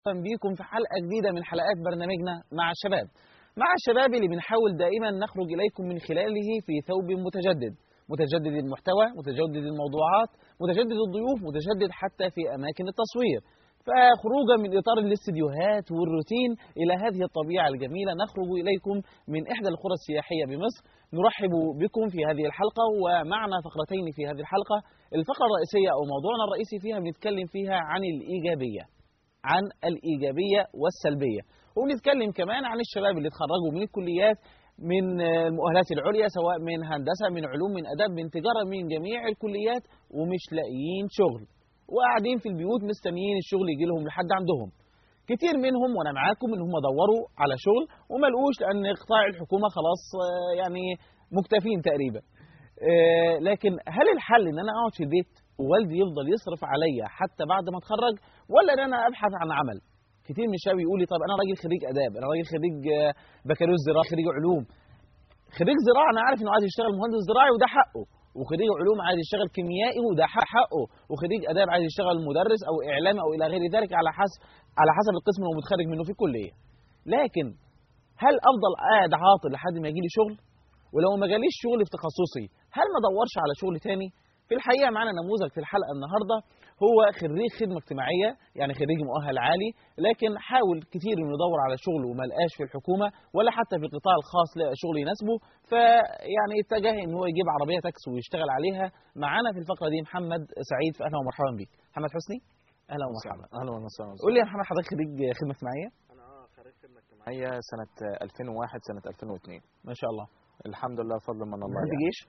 اهلا بيكم في حلقه جديده من حلقات برنامجنا مع الشباب. مع الشباب اللي بنحاول دائما نخرج اليكم من خلاله في ثوب متجدد، متجدد المحتوى، متجدد الموضوعات، متجدد الضيوف، متجدد حتى في اماكن التصوير. فخروجا من اطار الاستديوهات والروتين الى هذه الطبيعه الجميله نخرج اليكم من احدى القرى السياحيه بمصر نرحب بكم في هذه الحلقه ومعنا فقرتين في هذه الحلقه الفقره الرئيسيه او موضوعنا الرئيسي فيها بنتكلم فيها عن الايجابيه عن الايجابيه والسلبيه وبنتكلم كمان عن الشباب اللي اتخرجوا من الكليات من المؤهلات العليا سواء من هندسه من علوم من اداب من تجاره من جميع الكليات ومش لاقيين شغل وقاعدين في البيوت مستنيين الشغل يجي لهم لحد عندهم كتير منهم وانا معاكم ان هم دوروا على شغل وما لقوش لان قطاع الحكومه خلاص آه، يعني مكتفين تقريبا آه، لكن هل الحل ان انا اقعد في البيت ووالدي يفضل يصرف عليا حتى بعد ما اتخرج ولا ان انا ابحث عن عمل كتير من الشباب يقول لي طب انا راجل خريج اداب انا راجل خريج آه، بكالوريوس زراعه خريج علوم خريج زراعه انا عارف انه عايز يشتغل مهندس زراعي وده حقه وخريج علوم عايز يشتغل كيميائي وده حقه وخريج اداب عايز يشتغل مدرس او اعلام او الى غير ذلك على حسب على حسب القسم اللي هو متخرج منه في الكليه لكن هل افضل قاعد عاطل لحد ما يجي لي شغل ولو ما جاليش شغل في تخصصي هل ما ادورش على شغل تاني في الحقيقه معانا نموذج في الحلقه النهارده هو خريج خدمه اجتماعيه يعني خريج مؤهل عالي لكن حاول كتير انه يدور على شغل وما لقاش في الحكومه ولا حتى في القطاع الخاص لقى شغل يناسبه فيعني اتجه ان هو يجيب عربيه تاكسي ويشتغل عليها معانا في الفقره دي محمد سعيد فاهلا ومرحبا بيك محمد حسني اهلا ومرحبا اهلا وسهلا قول لي يا محمد حضرتك خريج خدمه اجتماعيه انا اه خريج خدمه اجتماعيه سنه 2001 سنه 2002 ما شاء الله الحمد لله فضل من الله دخلت يعني. جيش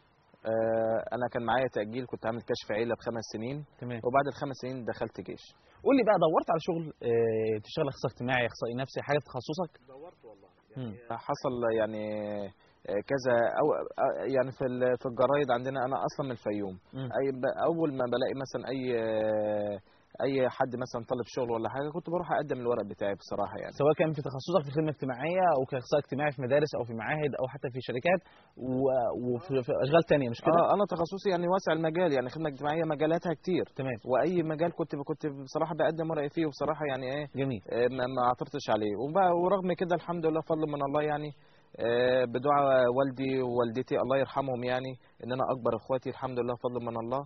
آه انا كان معايا تاجيل كنت عامل كشف عيله بخمس سنين تمام وبعد الخمس سنين دخلت جيش قول لي بقى دورت على شغل آه، تشتغل اخصائي اجتماعي اخصائي نفسي حاجه في تخصصك دورت والله مم. حصل يعني آه، كذا أو آه، يعني في ال- في الجرايد عندنا انا اصلا من الفيوم مم. اي ب- اول ما بلاقي مثلا اي آه، اي حد مثلا طالب شغل ولا حاجه كنت بروح اقدم الورق بتاعي بصراحه يعني سواء كان في تخصصك في الخدمه الاجتماعيه او كاخصائي اجتماعي في مدارس او في معاهد او حتى في شركات و- وفي في اشغال تانية مش كده؟ اه انا تخصصي يعني واسع المجال يعني خدمه اجتماعيه مجالاتها كتير تمام واي مجال كنت كنت بصراحه بقدم ورقي فيه وبصراحه يعني ايه جميل آه، ما ما عثرتش عليه وبقى- ورغم كده الحمد لله فضل من الله يعني آه، بدعاء والدي ووالدتي الله يرحمهم يعني ان انا اكبر اخواتي الحمد لله فضل من الله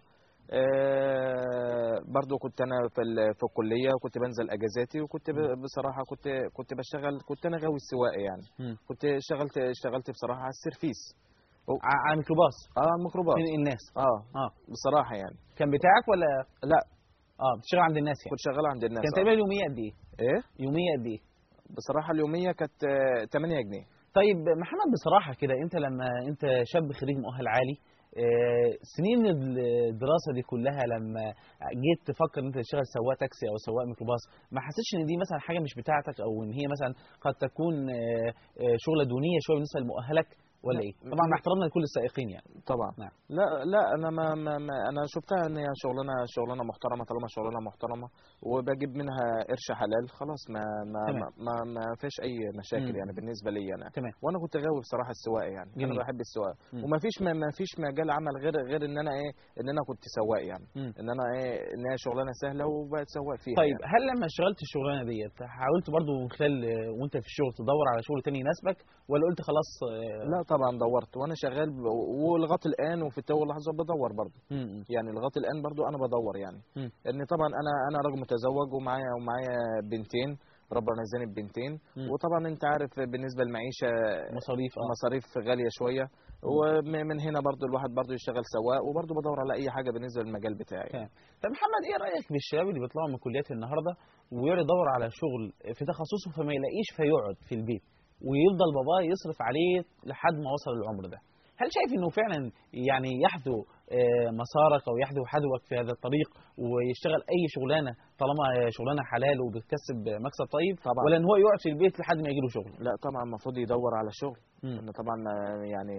آه، برضو كنت انا في ال- في الكليه وكنت بنزل اجازاتي وكنت ب- بصراحه كنت كنت بشتغل كنت انا غاوي السواقه يعني مم. كنت اشتغلت اشتغلت بصراحه على السيرفيس ع- على ميكروباص اه الميكروباص تنقل الناس اه اه بصراحه يعني كان بتاعك ولا لا اه بتشتغل عند الناس يعني كنت شغال عند الناس كان آه. تقريبا يوميه قد ايه؟ ايه يوميه قد ايه؟ بصراحه اليوميه كانت آه، 8 جنيه طيب محمد بصراحه كده انت لما انت شاب خريج مؤهل عالي آه، سنين الدراسه دي كلها لما جيت تفكر ان انت تشتغل سواق تاكسي او سواق ميكروباص ما حسيتش ان دي مثلا حاجه مش بتاعتك او ان هي مثلا قد تكون آه، آه، شغله دونيه شويه بالنسبه لمؤهلك ولا لا. ايه؟ طبعا مع احترامنا لكل السائقين يعني طبعا نعم. لا لا انا ما, ما, ما انا شفتها ان هي شغلانه شغلانه محترمه طالما شغلانه محترمه وبجيب منها قرش حلال خلاص ما ما تمام. ما, ما, ما فيش اي مشاكل مم. يعني بالنسبه لي انا تمام وانا كنت غاوي بصراحه السواقه يعني جميل. انا بحب السواقه مم. وما فيش ما, ما فيش مجال عمل غير غير ان انا ايه ان انا كنت سواق يعني مم. ان انا ايه ان هي شغلانه سهله وبقيت سواق فيها طيب يعني. هل لما اشتغلت الشغلانه ديت حاولت برضو من خلال آه، وانت في الشغل تدور على شغل تاني يناسبك ولا قلت خلاص آه، لا طبعا دورت وانا شغال ب- ولغايه الان وفي تو لحظه بدور برضه م- م. يعني لغايه الان برضو انا بدور يعني مم. لان طبعا انا انا راجل متزوج ومعايا ومعايا بنتين ربنا رزقني ببنتين مم. وطبعا انت عارف بالنسبه للمعيشه مصاريف اه مصاريف غاليه شويه ومن هنا برضو الواحد برضو يشتغل سواق وبرضو بدور على اي حاجه بالنسبه للمجال بتاعي تمام. طب محمد ايه رايك بالشباب اللي بيطلعوا من الكليات النهارده ويقعد يدور على شغل في تخصصه فما يلاقيش فيقعد في البيت ويفضل باباه يصرف عليه لحد ما وصل العمر ده هل شايف انه فعلا يعني يحذو آه، مسارك او يحذو حذوك في هذا الطريق ويشتغل اي شغلانه طالما شغلانه حلال وبتكسب مكسب طيب طبعا. ولا ان هو يقعد في البيت لحد ما يجي له شغل لا طبعا المفروض يدور على شغل مم. لان طبعا آه، يعني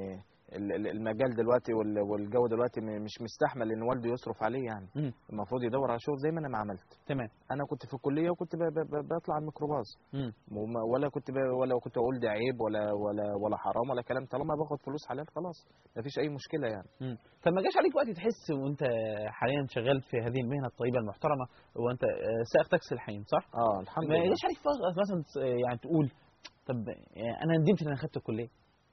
ال- ال- المجال دلوقتي وال- والجو دلوقتي م- مش مستحمل ان والده يصرف عليه يعني مم. المفروض يدور على شغل زي ما انا ما عملت تمام انا كنت في الكليه وكنت ب- ب- ب- بطلع على الميكروباص مم. وما- ولا كنت ب- ولا كنت اقول ده عيب ولا ولا ولا حرام ولا كلام طالما باخد فلوس حلال خلاص مفيش اي مشكله يعني مم. طب ما جاش عليك وقت تحس وانت حاليا شغال في هذه المهنه الطيبه المحترمه وانت آه، سائق تاكسي الحين صح؟ اه الحمد ما لله جاش عليك فترة مثلا ت- يعني تقول طب يعني انا ندمت ان انا خدت الكليه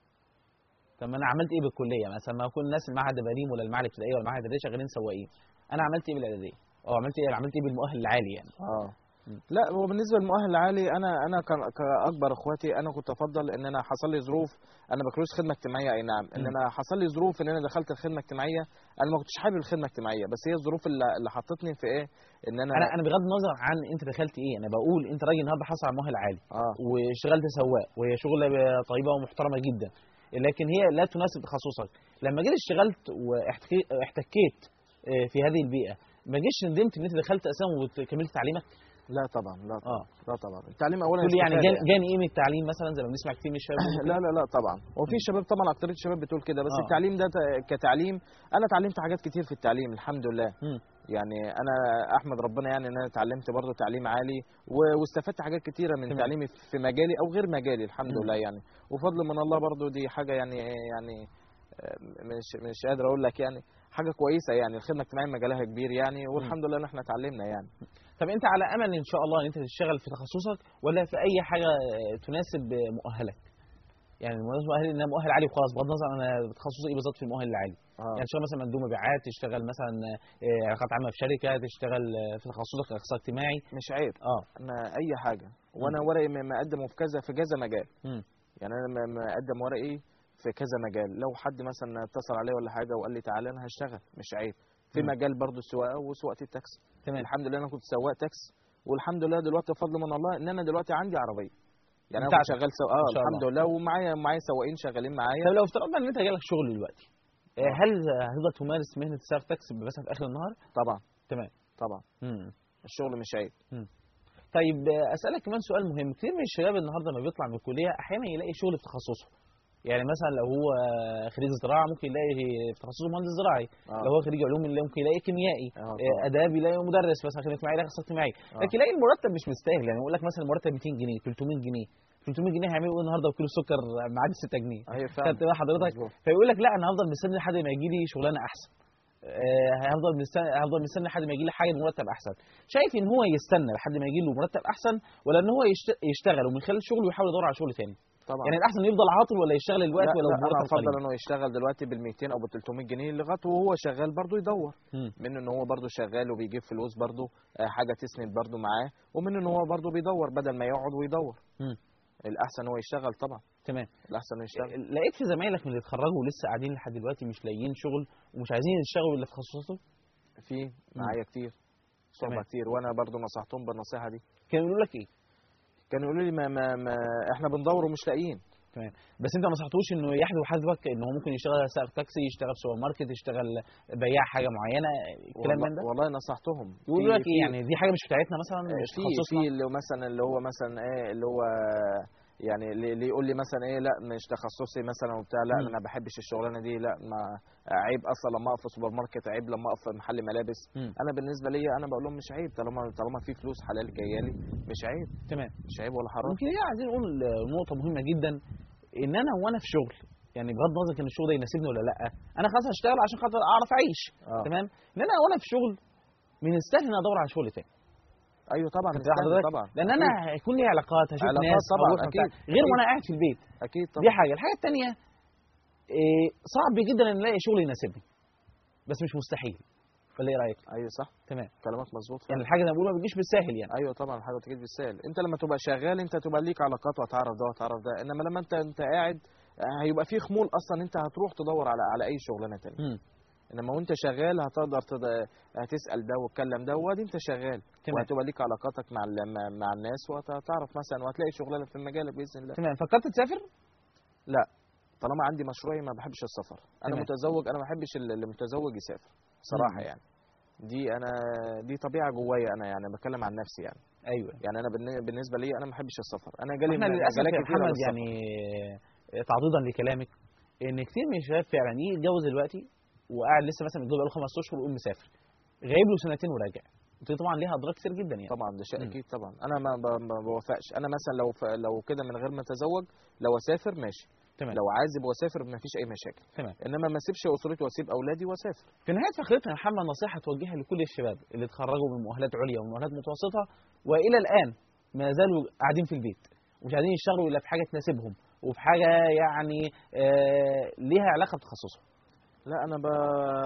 طب ما انا عملت ايه بالكليه مثلا ما يكون الناس المعهد البريم ولا المعهد الابتدائيه ولا المعهد الابتدائي شغالين سواقين انا عملت ايه بالاعداديه او عملت ايه عملت ايه بالمؤهل العالي يعني اه مم. لا هو بالنسبه للمؤهل العالي انا انا كان- كاكبر اخواتي انا كنت افضل ان انا حصل لي ظروف انا بكالوريوس خدمه اجتماعيه اي نعم ان مم. انا حصل لي ظروف ان انا دخلت الخدمه الاجتماعيه انا ما كنتش حابب الخدمه الاجتماعيه بس هي الظروف اللي, اللي حطتني في ايه ان انا انا انا بغض النظر عن انت دخلت ايه انا بقول انت راجل النهارده حصل على مؤهل عالي اه واشتغلت سواق وهي شغله طيبه ومحترمه جدا لكن هي لا تناسب تخصصك لما جيت اشتغلت واحتكيت في هذه البيئه ما جيش ندمت ان انت دخلت اساسا وكملت تعليمك لا طبعا لا طبعا اه لا طبعا التعليم اولا تقول لي يعني استفادة جاني جاني ايه من التعليم مثلا زي ما بنسمع كتير من الشباب بيقولوا لا كده؟ لا لا طبعا وفي شباب طبعا اكتريه الشباب بتقول كده بس آه. التعليم ده ت- كتعليم انا اتعلمت حاجات كتير في التعليم الحمد لله مم. يعني انا احمد ربنا يعني ان انا اتعلمت برضه تعليم عالي و- واستفدت حاجات كتيره من تمام. تعليمي في مجالي او غير مجالي الحمد مم. لله يعني وفضل من الله برضه دي حاجه يعني يعني آه، مش مش قادر اقول لك يعني حاجه كويسه يعني الخدمه الاجتماعيه مجالها كبير يعني والحمد لله ان احنا اتعلمنا يعني طب انت على امل ان شاء الله ان انت تشتغل في تخصصك ولا في اي حاجه تناسب مؤهلك يعني المؤهل انها مؤهل عالي وخلاص بغض النظر انا تخصصي ايه بالظبط في المؤهل العالي اه يعني تشتغل مثلا مندوب مبيعات تشتغل مثلا آه، علاقات عامه في شركه تشتغل آه، في تخصصك اخصائي اجتماعي مش عيب اه انا اي حاجه وانا ورقي م- مقدمه في كذا في كذا مجال مم. يعني انا م- مقدم ورقي في كذا مجال لو حد مثلا اتصل عليه ولا حاجه وقال لي تعالى انا هشتغل مش عيب في مم. مجال برضو السواقه وسواقه التاكسي تمام الحمد لله انا كنت سواق تاكسي والحمد لله دلوقتي بفضل من الله ان انا دلوقتي عندي عربيه يعني انا كنت بتاعتك. شغال سواق اه إن شاء الحمد الله. لله ومعايا معايا سواقين شغالين معايا طب لو افترضنا ان انت جالك شغل دلوقتي آه، هل هتقدر تمارس مهنه سائق تاكسي مثلا في اخر النهار؟ طبعا تمام طبعا مم. الشغل مش عيب طيب آه، اسالك كمان سؤال مهم كتير من الشباب النهارده لما بيطلع من الكليه احيانا يلاقي شغل في تخصصه يعني مثلا لو هو آه، خريج زراعه ممكن يلاقي في تخصصه مهندس زراعي اه لو هو خريج علوم يلاقي- ممكن يلاقي كيميائي اه آه، طبعا اداب يلاقي مدرس مثلا خدمه اجتماعي يلاقي اخصائي اجتماعي آه. لكن يلاقي المرتب مش مستاهل يعني يقول لك مثلا المرتب 200 جنيه 300 جنيه 300 جنيه هيعملوا ايه النهارده وكيلو سكر معدي 6 جنيه ايوه خدت فعلا بقى حضرتك مظبوط. فيقول لك لا انا هفضل مستني لحد ما يجي لي شغلانه احسن آه، هفضل مستني هفضل مستني لحد ما يجي لي حاجه بمرتب احسن شايف ان هو يستنى لحد ما يجي له مرتب احسن ولا ان هو يشت- يشتغل ومن خلال شغله يحاول يدور على شغل تاني طبعا يعني الاحسن يفضل عاطل ولا يشتغل الوقت لا ولا لا انا بمرتب افضل قليل انه يشتغل دلوقتي بال 200 او بال 300 جنيه لغايه وهو شغال برضه يدور مم. منه ان هو برضه شغال وبيجيب فلوس برضه آه، حاجه تسند برضه معاه ومنه ان هو برضه بيدور بدل ما يقعد ويدور مم. الاحسن هو يشتغل طبعا تمام الاحسن انه يشتغل لقيت في زمايلك من اللي اتخرجوا ولسه قاعدين لحد دلوقتي مش لاقيين شغل ومش عايزين يشتغلوا الا في تخصصهم في معايا كتير صحبه تمام. كتير وانا برضه نصحتهم بالنصيحه دي كانوا يقولوا لك ايه كانوا يقولوا لي ما, ما, ما احنا بندور ومش لاقيين تمام بس انت ما نصحتوش انه يحذو حذفك ان هو ممكن يشتغل سائق تاكسي يشتغل سوبر ماركت يشتغل بياع حاجه معينه الكلام والله, من ده والله نصحتهم يقولوا في- لك ايه في- يعني دي حاجه مش بتاعتنا مثلا مش في تخصصنا في اللي مثلا اللي هو مثلا ايه اللي هو يعني اللي اللي يقول لي مثلا ايه لا مش تخصصي مثلا وبتاع لا مم. انا ما بحبش الشغلانه دي لا ما عيب اصلا لما اقف في سوبر ماركت عيب لما اقف في محل ملابس مم. انا بالنسبه لي انا بقول لهم مش عيب طالما طالما في فلوس حلال جايه لي مش عيب تمام مش عيب ولا حرام ممكن هنا عايزين نقول نقطه مهمه جدا ان انا وانا في شغل يعني بغض النظر كان الشغل ده يناسبني ولا لا انا خلاص هشتغل عشان خاطر اعرف اعيش اه تمام ان انا وانا في شغل من السهل ان أنا ادور على شغل تاني ايوه طبعا خدت يستاهل حضرتك؟ طبعا لان انا هيكون لي علاقات هشوف علاقات ناس طبعاً، هروح أكيد، وبتاع. غير أكيد. وانا قاعد في البيت اكيد طبعا دي حاجه الحاجه الثانيه إيه صعب جدا ان الاقي شغل يناسبني بس مش مستحيل ولا ايه رايك ايوه صح تمام كلامك مظبوط يعني فعلا الحاجه اللي انا بقولها ما بتجيش بالساهل يعني ايوه طبعا حاجه تجيب بالسهل انت لما تبقى شغال انت تبقى ليك علاقات وهتعرف ده وهتعرف ده انما لما انت انت قاعد آه، هيبقى في خمول اصلا انت هتروح تدور على على اي شغلانه تانية مم. انما وانت شغال هتقدر تد... هتسال ده وتكلم ده وادي انت شغال تمام. وهتبقى ليك علاقاتك مع ال... مع- مع الناس وهتعرف مثلا وهتلاقي شغلانه في مجالك باذن الله تمام فكرت تسافر لا طالما عندي مشروعي ما بحبش السفر انا تمام. متزوج انا ما بحبش ال- اللي متزوج يسافر صراحه مم. يعني دي انا دي طبيعه جوايا انا يعني بتكلم عن نفسي يعني ايوه يعني انا بالن- بالنسبه لي انا ما بحبش السفر انا جالي احنا م- للاسف مجالات يا كتيره محمد للسفر. يعني آه، تعضيدا لكلامك ان كتير من الشباب فعلا يجي يتجوز دلوقتي وقاعد لسه مثلا متجوز بقاله خمس اشهر ويقوم مسافر غايب له سنتين وراجع ودي طبعا ليها اضرار كتير جدا يعني طبعا ده شيء مم. اكيد طبعا انا ما ب- ما بوافقش انا مثلا لو ف- لو كده من غير ما اتزوج لو اسافر ماشي تمام لو عازب واسافر ما فيش اي مشاكل تمام انما ما اسيبش اسرتي واسيب اولادي واسافر في نهايه فقرتنا يا محمد نصيحه توجهها لكل الشباب اللي اتخرجوا من مؤهلات عليا ومؤهلات متوسطه والى الان ما زالوا قاعدين في البيت ومش قاعدين يشتغلوا الا في حاجه تناسبهم وفي حاجه يعني آه ليها علاقه بتخصصهم لا انا ب...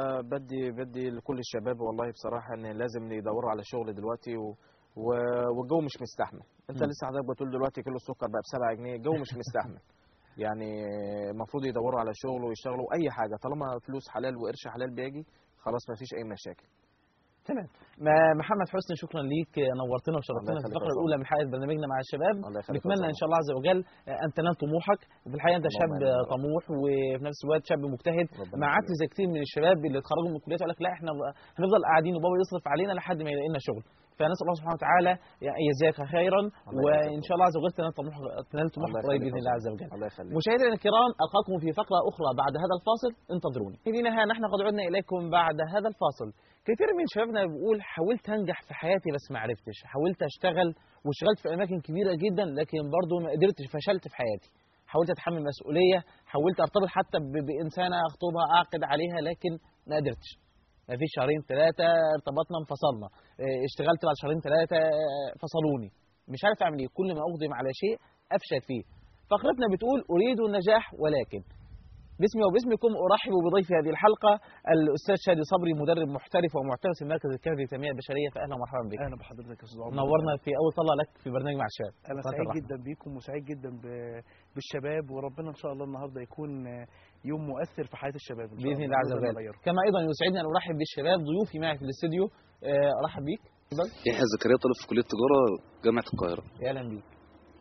بدي بدي لكل الشباب والله بصراحه ان لازم يدوروا على شغل دلوقتي و... و... والجو مش مستحمل انت مم. لسه حضرتك بتقول دلوقتي كيلو السكر بقى ب 7 جنيه الجو مش مستحمل يعني المفروض يدوروا على شغل ويشتغلوا اي حاجه طالما فلوس حلال وقرش حلال بيجي خلاص ما فيش اي مشاكل تمام ما- محمد حسني شكرا ليك نورتنا وشرفتنا الله في يخليك الفقره يا الاولى من حلقه برنامجنا مع الشباب الله يخليك يا نتمنى أسامة. ان شاء الله عز وجل ان تنال طموحك وفي الحقيقه انت اللهم شاب آمين يا رب. طموح وفي نفس الوقت شاب مجتهد ربنا مع عكس يخليك. زي كتير من الشباب اللي اتخرجوا من الكليات وقال لك لا احنا هنفضل قاعدين وبابا يصرف علينا لحد ما يلاقي لنا شغل فنسال الله سبحانه وتعالى ان يجزاك خيرا الله وان يجزاك شاء الله عز وجل تنال طموحك تنال طموحك الله قريب يخليك باذن يا الله عز أسامة. وجل الله يخليك مشاهدينا الكرام القاكم في فقره اخرى بعد هذا الفاصل انتظروني مشاهدينا نحن قد عدنا اليكم بعد هذا الفاصل كثير من شبابنا بيقول حاولت انجح في حياتي بس ما عرفتش حاولت اشتغل واشتغلت في اماكن كبيره جدا لكن برضه ما قدرتش فشلت في حياتي حاولت اتحمل مسؤوليه حاولت ارتبط حتى ب- بانسانه اخطبها اعقد عليها لكن ما قدرتش ما فيش شهرين ثلاثه ارتبطنا انفصلنا اه، اشتغلت بعد شهرين ثلاثه اه، فصلوني مش عارف اعمل ايه كل ما اقدم على شيء افشل فيه فقرتنا بتقول اريد النجاح ولكن باسمي وباسمكم ارحب بضيف هذه الحلقه الاستاذ شادي صبري مدرب محترف ومعترف في المركز الكندي للتنميه البشريه فاهلا ومرحبا بك اهلا بحضرتك يا استاذ عمر نورنا في اول طلعه لك في برنامج مع الشباب انا قناة سعيد الرحمة. جدا بيكم وسعيد جدا ب- بالشباب وربنا ان شاء الله النهارده يكون يوم مؤثر في حياه الشباب ان شاء باذن الله عز بإذن وجل يا رب. كما ايضا يسعدني ان ارحب بالشباب ضيوفي معي في الاستديو آه، ارحب بيك اتفضل يحيى زكريا طالب في كلية تجارة جامعة القاهرة يا اهلا بيك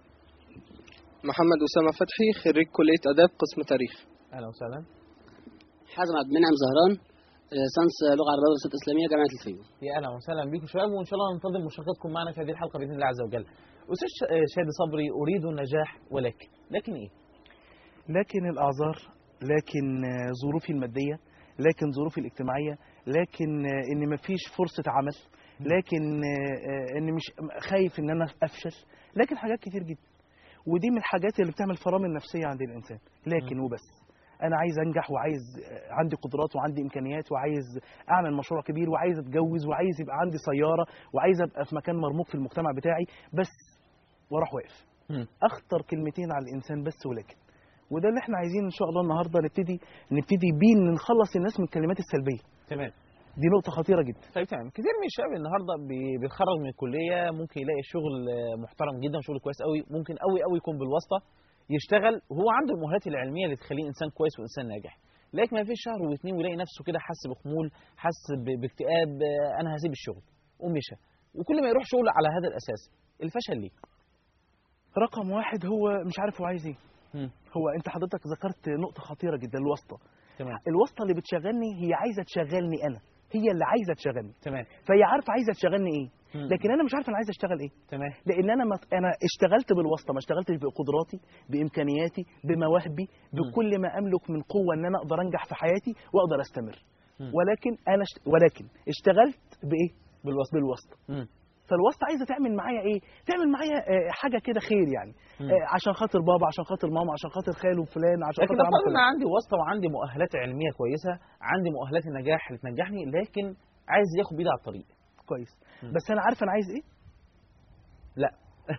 محمد أسامة فتحي خريج كلية آداب قسم تاريخ اهلا وسهلا حازم عبد المنعم زهران آه، ساينس لغه عربيه ودراسات اسلاميه جامعه الفيوم يا اهلا وسهلا بيكم شباب وان شاء الله ننتظر مشاركتكم معنا في هذه الحلقه باذن الله عز وجل استاذ ش- آه، شادي صبري اريد النجاح ولكن لكن ايه لكن الاعذار لكن آه، ظروفي الماديه لكن ظروفي الاجتماعيه لكن آه، ان مفيش فرصه عمل لكن آه، آه، ان مش خايف ان انا افشل لكن حاجات كتير جدا ودي من الحاجات اللي بتعمل فرامل نفسيه عند الانسان لكن وبس انا عايز انجح وعايز آه، عندي قدرات وعندي امكانيات وعايز اعمل مشروع كبير وعايز اتجوز وعايز يبقى عندي سياره وعايز ابقى في مكان مرموق في المجتمع بتاعي بس واروح واقف مم. اخطر كلمتين على الانسان بس ولكن وده اللي احنا عايزين ان شاء الله النهارده نبتدي نبتدي بيه إن نخلص الناس من الكلمات السلبيه تمام دي نقطه خطيره جدا طيب تمام كتير من الشباب النهارده بي- بيتخرج من الكليه ممكن يلاقي شغل آه، محترم جدا شغل كويس قوي ممكن قوي قوي يكون بالواسطه يشتغل وهو عنده المؤهلات العلميه اللي تخليه انسان كويس وانسان ناجح لكن ما فيش شهر واثنين ويلاقي نفسه كده حس بخمول حس ب- باكتئاب آه، انا هسيب الشغل ومشى وكل ما يروح شغل على هذا الاساس الفشل ليه رقم واحد هو مش عارف هو عايز ايه مم. هو انت حضرتك ذكرت نقطه خطيره جدا الواسطه تمام الواسطه اللي بتشغلني هي عايزه تشغلني انا هي اللي عايزه تشغلني تمام فهي عارفه عايزه تشغلني ايه مم. لكن انا مش عارف انا عايز اشتغل ايه تمام لان انا ما انا اشتغلت بالواسطه ما اشتغلتش بقدراتي بامكانياتي بمواهبي بكل ما املك من قوه ان انا اقدر انجح في حياتي واقدر استمر مم. ولكن انا اشت... ولكن اشتغلت بايه بالواسطه بالواسطه مم. فالواسطه عايزه تعمل معايا ايه تعمل معايا آه، حاجه كده خير يعني مم. آه، عشان خاطر بابا عشان خاطر ماما عشان خاطر خاله فلان عشان لكن خاطر عم افرض ان فلان انا عندي واسطه وعندي مؤهلات علميه كويسه عندي مؤهلات النجاح اللي تنجحني لكن عايز ياخد بيدي على الطريق كويس مم. بس انا عارف انا عايز ايه لا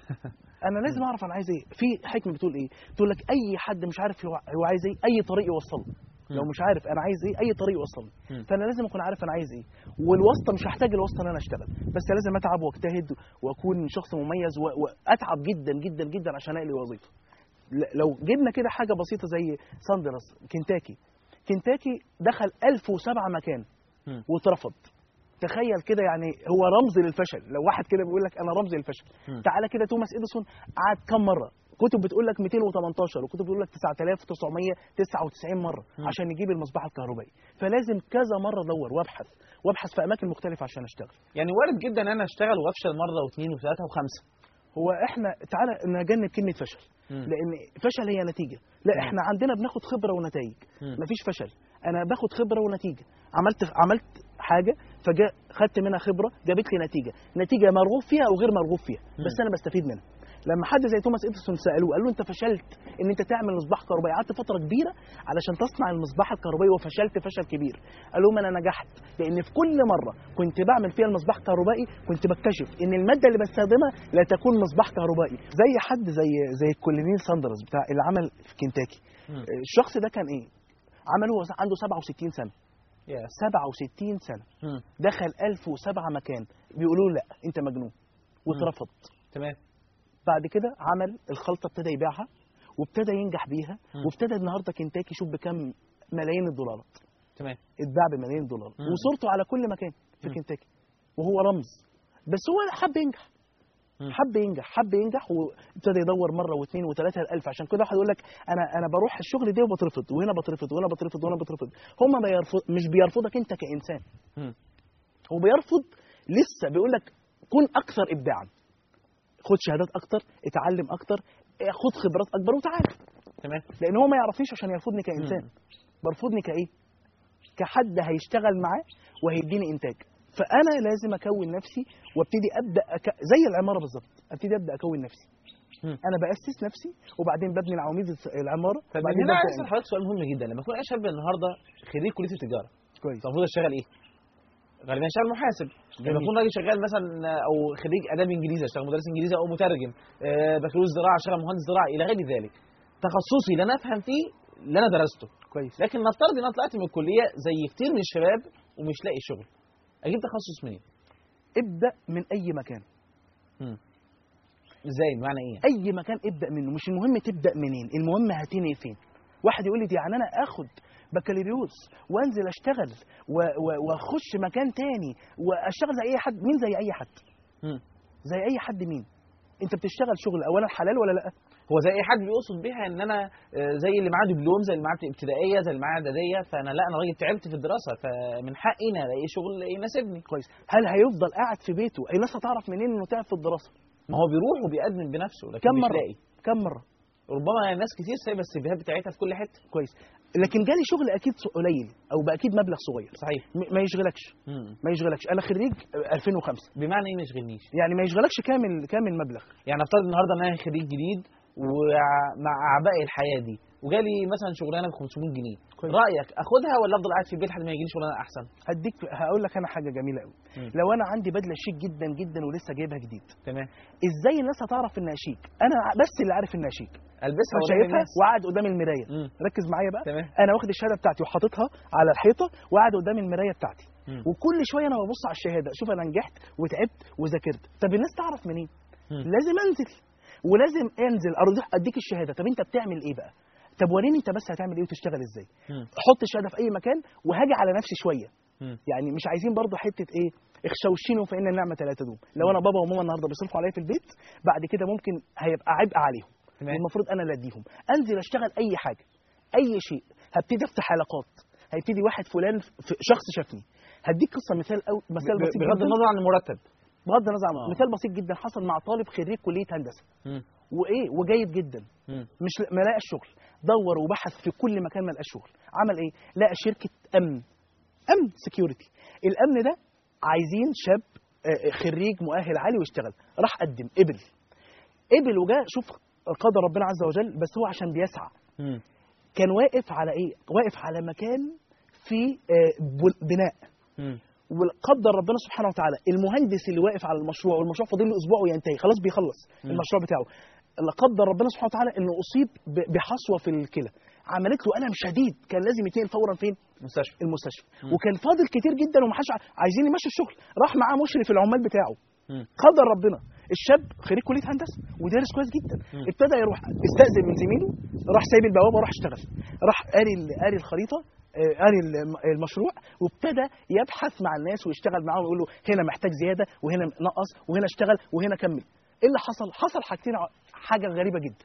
انا لازم اعرف انا عايز ايه في حكمه بتقول ايه تقول لك اي حد مش عارف هو هو عايز ايه اي طريق يوصله لو مم. مش عارف انا عايز ايه اي طريق يوصلني مم. فانا لازم اكون عارف انا عايز ايه والواسطه مش هحتاج الواسطه ان انا اشتغل بس لازم اتعب واجتهد واكون شخص مميز و- واتعب جدا جدا جدا عشان الاقي وظيفه ل- لو جبنا كده حاجه بسيطه زي ساندرس كنتاكي كنتاكي دخل 1007 مكان مم. واترفض تخيل كده يعني هو رمز للفشل لو واحد كده بيقول لك انا رمز للفشل مم. تعالى كده توماس اديسون قعد كم مره كتب بتقول لك 218 وكتب بتقول لك 9999 مره مم. عشان يجيب المصباح الكهربائي فلازم كذا مره ادور وابحث وابحث في اماكن مختلفه عشان اشتغل يعني وارد جدا ان انا اشتغل وافشل مره واثنين وثلاثه وخمسه هو احنا تعالى نجنب كلمه فشل مم. لان فشل هي نتيجه لا مم. احنا عندنا بناخد خبره ونتائج مم. مفيش فشل انا باخد خبره ونتيجه عملت عملت حاجه فجاء خدت منها خبره جابت لي نتيجه نتيجه مرغوب فيها او غير مرغوب فيها بس انا بستفيد منها لما حد زي توماس اديسون سالوه قال له انت فشلت ان انت تعمل مصباح كهربائي قعدت فتره كبيره علشان تصنع المصباح الكهربائي وفشلت فشل كبير قال لهم انا نجحت لان في كل مره كنت بعمل فيها المصباح الكهربائي كنت بكتشف ان الماده اللي بستخدمها لا تكون مصباح كهربائي زي حد زي زي كولينيل ساندرز بتاع اللي عمل في كنتاكي مم. الشخص ده كان ايه عمله وهو عنده 67 سنه يس 67 سنه مم. دخل 1007 مكان بيقولوا له لا انت مجنون واترفض تمام بعد كده عمل الخلطه ابتدى يبيعها وابتدى ينجح بيها مم. وابتدى النهارده كنتاكي شوف بكم ملايين الدولارات تمام اتباع بملايين الدولار مم. وصورته على كل مكان في مم. كنتاكي وهو رمز بس هو حب ينجح مم. حب ينجح حب ينجح وابتدى يدور مره واثنين وثلاثه الالف عشان كده واحد يقول لك انا انا بروح الشغل ده وبترفض وهنا بترفض وهنا بترفض وهنا بترفض هم بيرفض مش بيرفضك انت كانسان مم. هو بيرفض لسه بيقول لك كن اكثر ابداعا خد شهادات اكتر اتعلم اكتر خد خبرات اكبر وتعالى تمام لان هو ما يعرفنيش عشان يرفضني كانسان برفضني كايه كحد هيشتغل معاه وهيديني انتاج فانا لازم اكون نفسي وابتدي ابدا أك... زي العماره بالظبط ابتدي ابدا اكون نفسي مم. انا باسس نفسي وبعدين ببني العواميد الس- العماره طب وبعدين هنا ببدا عايز اسال أنجح. حضرتك سؤال مهم جدا لما يكون اي شاب النهارده خريج كليه التجاره كويس طب المفروض اشتغل ايه؟ غالبا اشتغل محاسب لما جميل. اكون راجل شغال مثلا او خريج اداب انجليزي اشتغل مدرس انجليزي او مترجم آه، بكالوريوس زراعه اشتغل مهندس زراعه الى غير ذلك تخصصي اللي انا افهم فيه اللي انا درسته كويس لكن نفترض ان انا طلعت من الكليه زي كتير من الشباب ومش لاقي شغل اجيب تخصص منين؟ ابدا من اي مكان ازاي بمعنى ايه؟ اي مكان ابدا منه مش المهم تبدا منين المهم هتنهي فين واحد يقول لي دي يعني انا اخد بكالوريوس وانزل اشتغل و- و- واخش مكان تاني واشتغل زي اي حد مين زي اي حد مم. زي اي حد مين انت بتشتغل شغل اولا حلال ولا لا هو زي اي حد بيقصد بيها ان انا آه، زي اللي معاه دبلوم زي اللي معاه ابتدائيه زي اللي معاه اعداديه فانا لا انا راجل تعبت في الدراسه فمن حقي ان الاقي شغل يناسبني كويس هل هيفضل قاعد في بيته الناس هتعرف منين انه تعب في الدراسه ما هو بيروح وبيقدم بنفسه لكن كم مش مره لاقي كم مره ربما ناس كتير سايبه السيفيهات بتاعتها في كل حته كويس لكن جالي شغل اكيد قليل او باكيد مبلغ صغير صحيح م- ما يشغلكش ما يشغلكش انا خريج 2005 بمعنى ايه ما يشغلنيش يعني ما يشغلكش كامل كامل مبلغ يعني افترض النهارده ان انا خريج جديد ومع اعباء الحياه دي وجالي مثلا شغلانه ب 500 جنيه كويس. رايك اخدها ولا افضل قاعد في البيت لحد ما يجيلي شغلانه احسن هديك هقول لك انا حاجه جميله قوي مم. لو انا عندي بدله شيك جدا جدا ولسه جايبها جديد تمام ازاي الناس هتعرف انها شيك انا بس اللي عارف انها شيك البسها انا قدام شايفها الناس وقاعد قدام المرايه مم. ركز معايا بقى تمام انا واخد الشهاده بتاعتي وحاططها على الحيطه وقاعد قدام المرايه بتاعتي مم. وكل شويه انا ببص على الشهاده اشوف انا نجحت وتعبت وذاكرت طب الناس تعرف منين مم. لازم انزل ولازم انزل اروح اديك الشهاده طب انت بتعمل ايه بقى طب وريني انت بس هتعمل ايه وتشتغل ازاي مم. حط الشهاده في اي مكان وهاجي على نفسي شويه مم. يعني مش عايزين برضو حته ايه اخشوشينه فان النعمه لا تدوم لو انا بابا وماما النهارده بيصرفوا عليا في البيت بعد كده ممكن هيبقى عبء عليهم تمام والمفروض انا اللي اديهم انزل اشتغل اي حاجه اي شيء هبتدي افتح علاقات هيبتدي واحد فلان في شخص شافني هديك قصه مثال أو مثال ب- بسيط بغض جدا النظر عن المرتب بغض النظر عن آه. مثال بسيط جدا حصل مع طالب خريج كليه هندسه مم. وايه وجيد جدا مم. مش ما لقاش شغل دور وبحث في كل مكان ما لقاش شغل عمل ايه لقى شركه امن امن سكيورتي الامن ده عايزين شاب آه، خريج مؤهل عالي ويشتغل راح قدم قبل قبل وجاء شوف قدر ربنا عز وجل بس هو عشان بيسعى مم. كان واقف على ايه واقف على مكان في آه، بل- بناء مم. وقدر ربنا سبحانه وتعالى المهندس اللي واقف على المشروع والمشروع فاضل له اسبوع وينتهي خلاص بيخلص مم. المشروع بتاعه اللي قدر ربنا سبحانه وتعالى انه اصيب ب- بحصوه في الكلى عملت له الم شديد كان لازم يتنقل فورا فين مستشفى المستشفى مم. وكان فاضل كتير جدا ومحدش ع- عايزين يمشوا الشغل راح معاه مشرف العمال بتاعه مم. قدر ربنا الشاب خريج كليه هندسه ودارس كويس جدا مم. ابتدى يروح استاذن من زميله راح سايب البوابه وراح اشتغل راح قاري ال- قاري الخريطه آه، قاري الم- المشروع وابتدى يبحث مع الناس ويشتغل معاهم ويقول له هنا محتاج زياده وهنا نقص وهنا اشتغل وهنا كمل ايه اللي حصل حصل حاجتين ع- حاجه غريبه جدا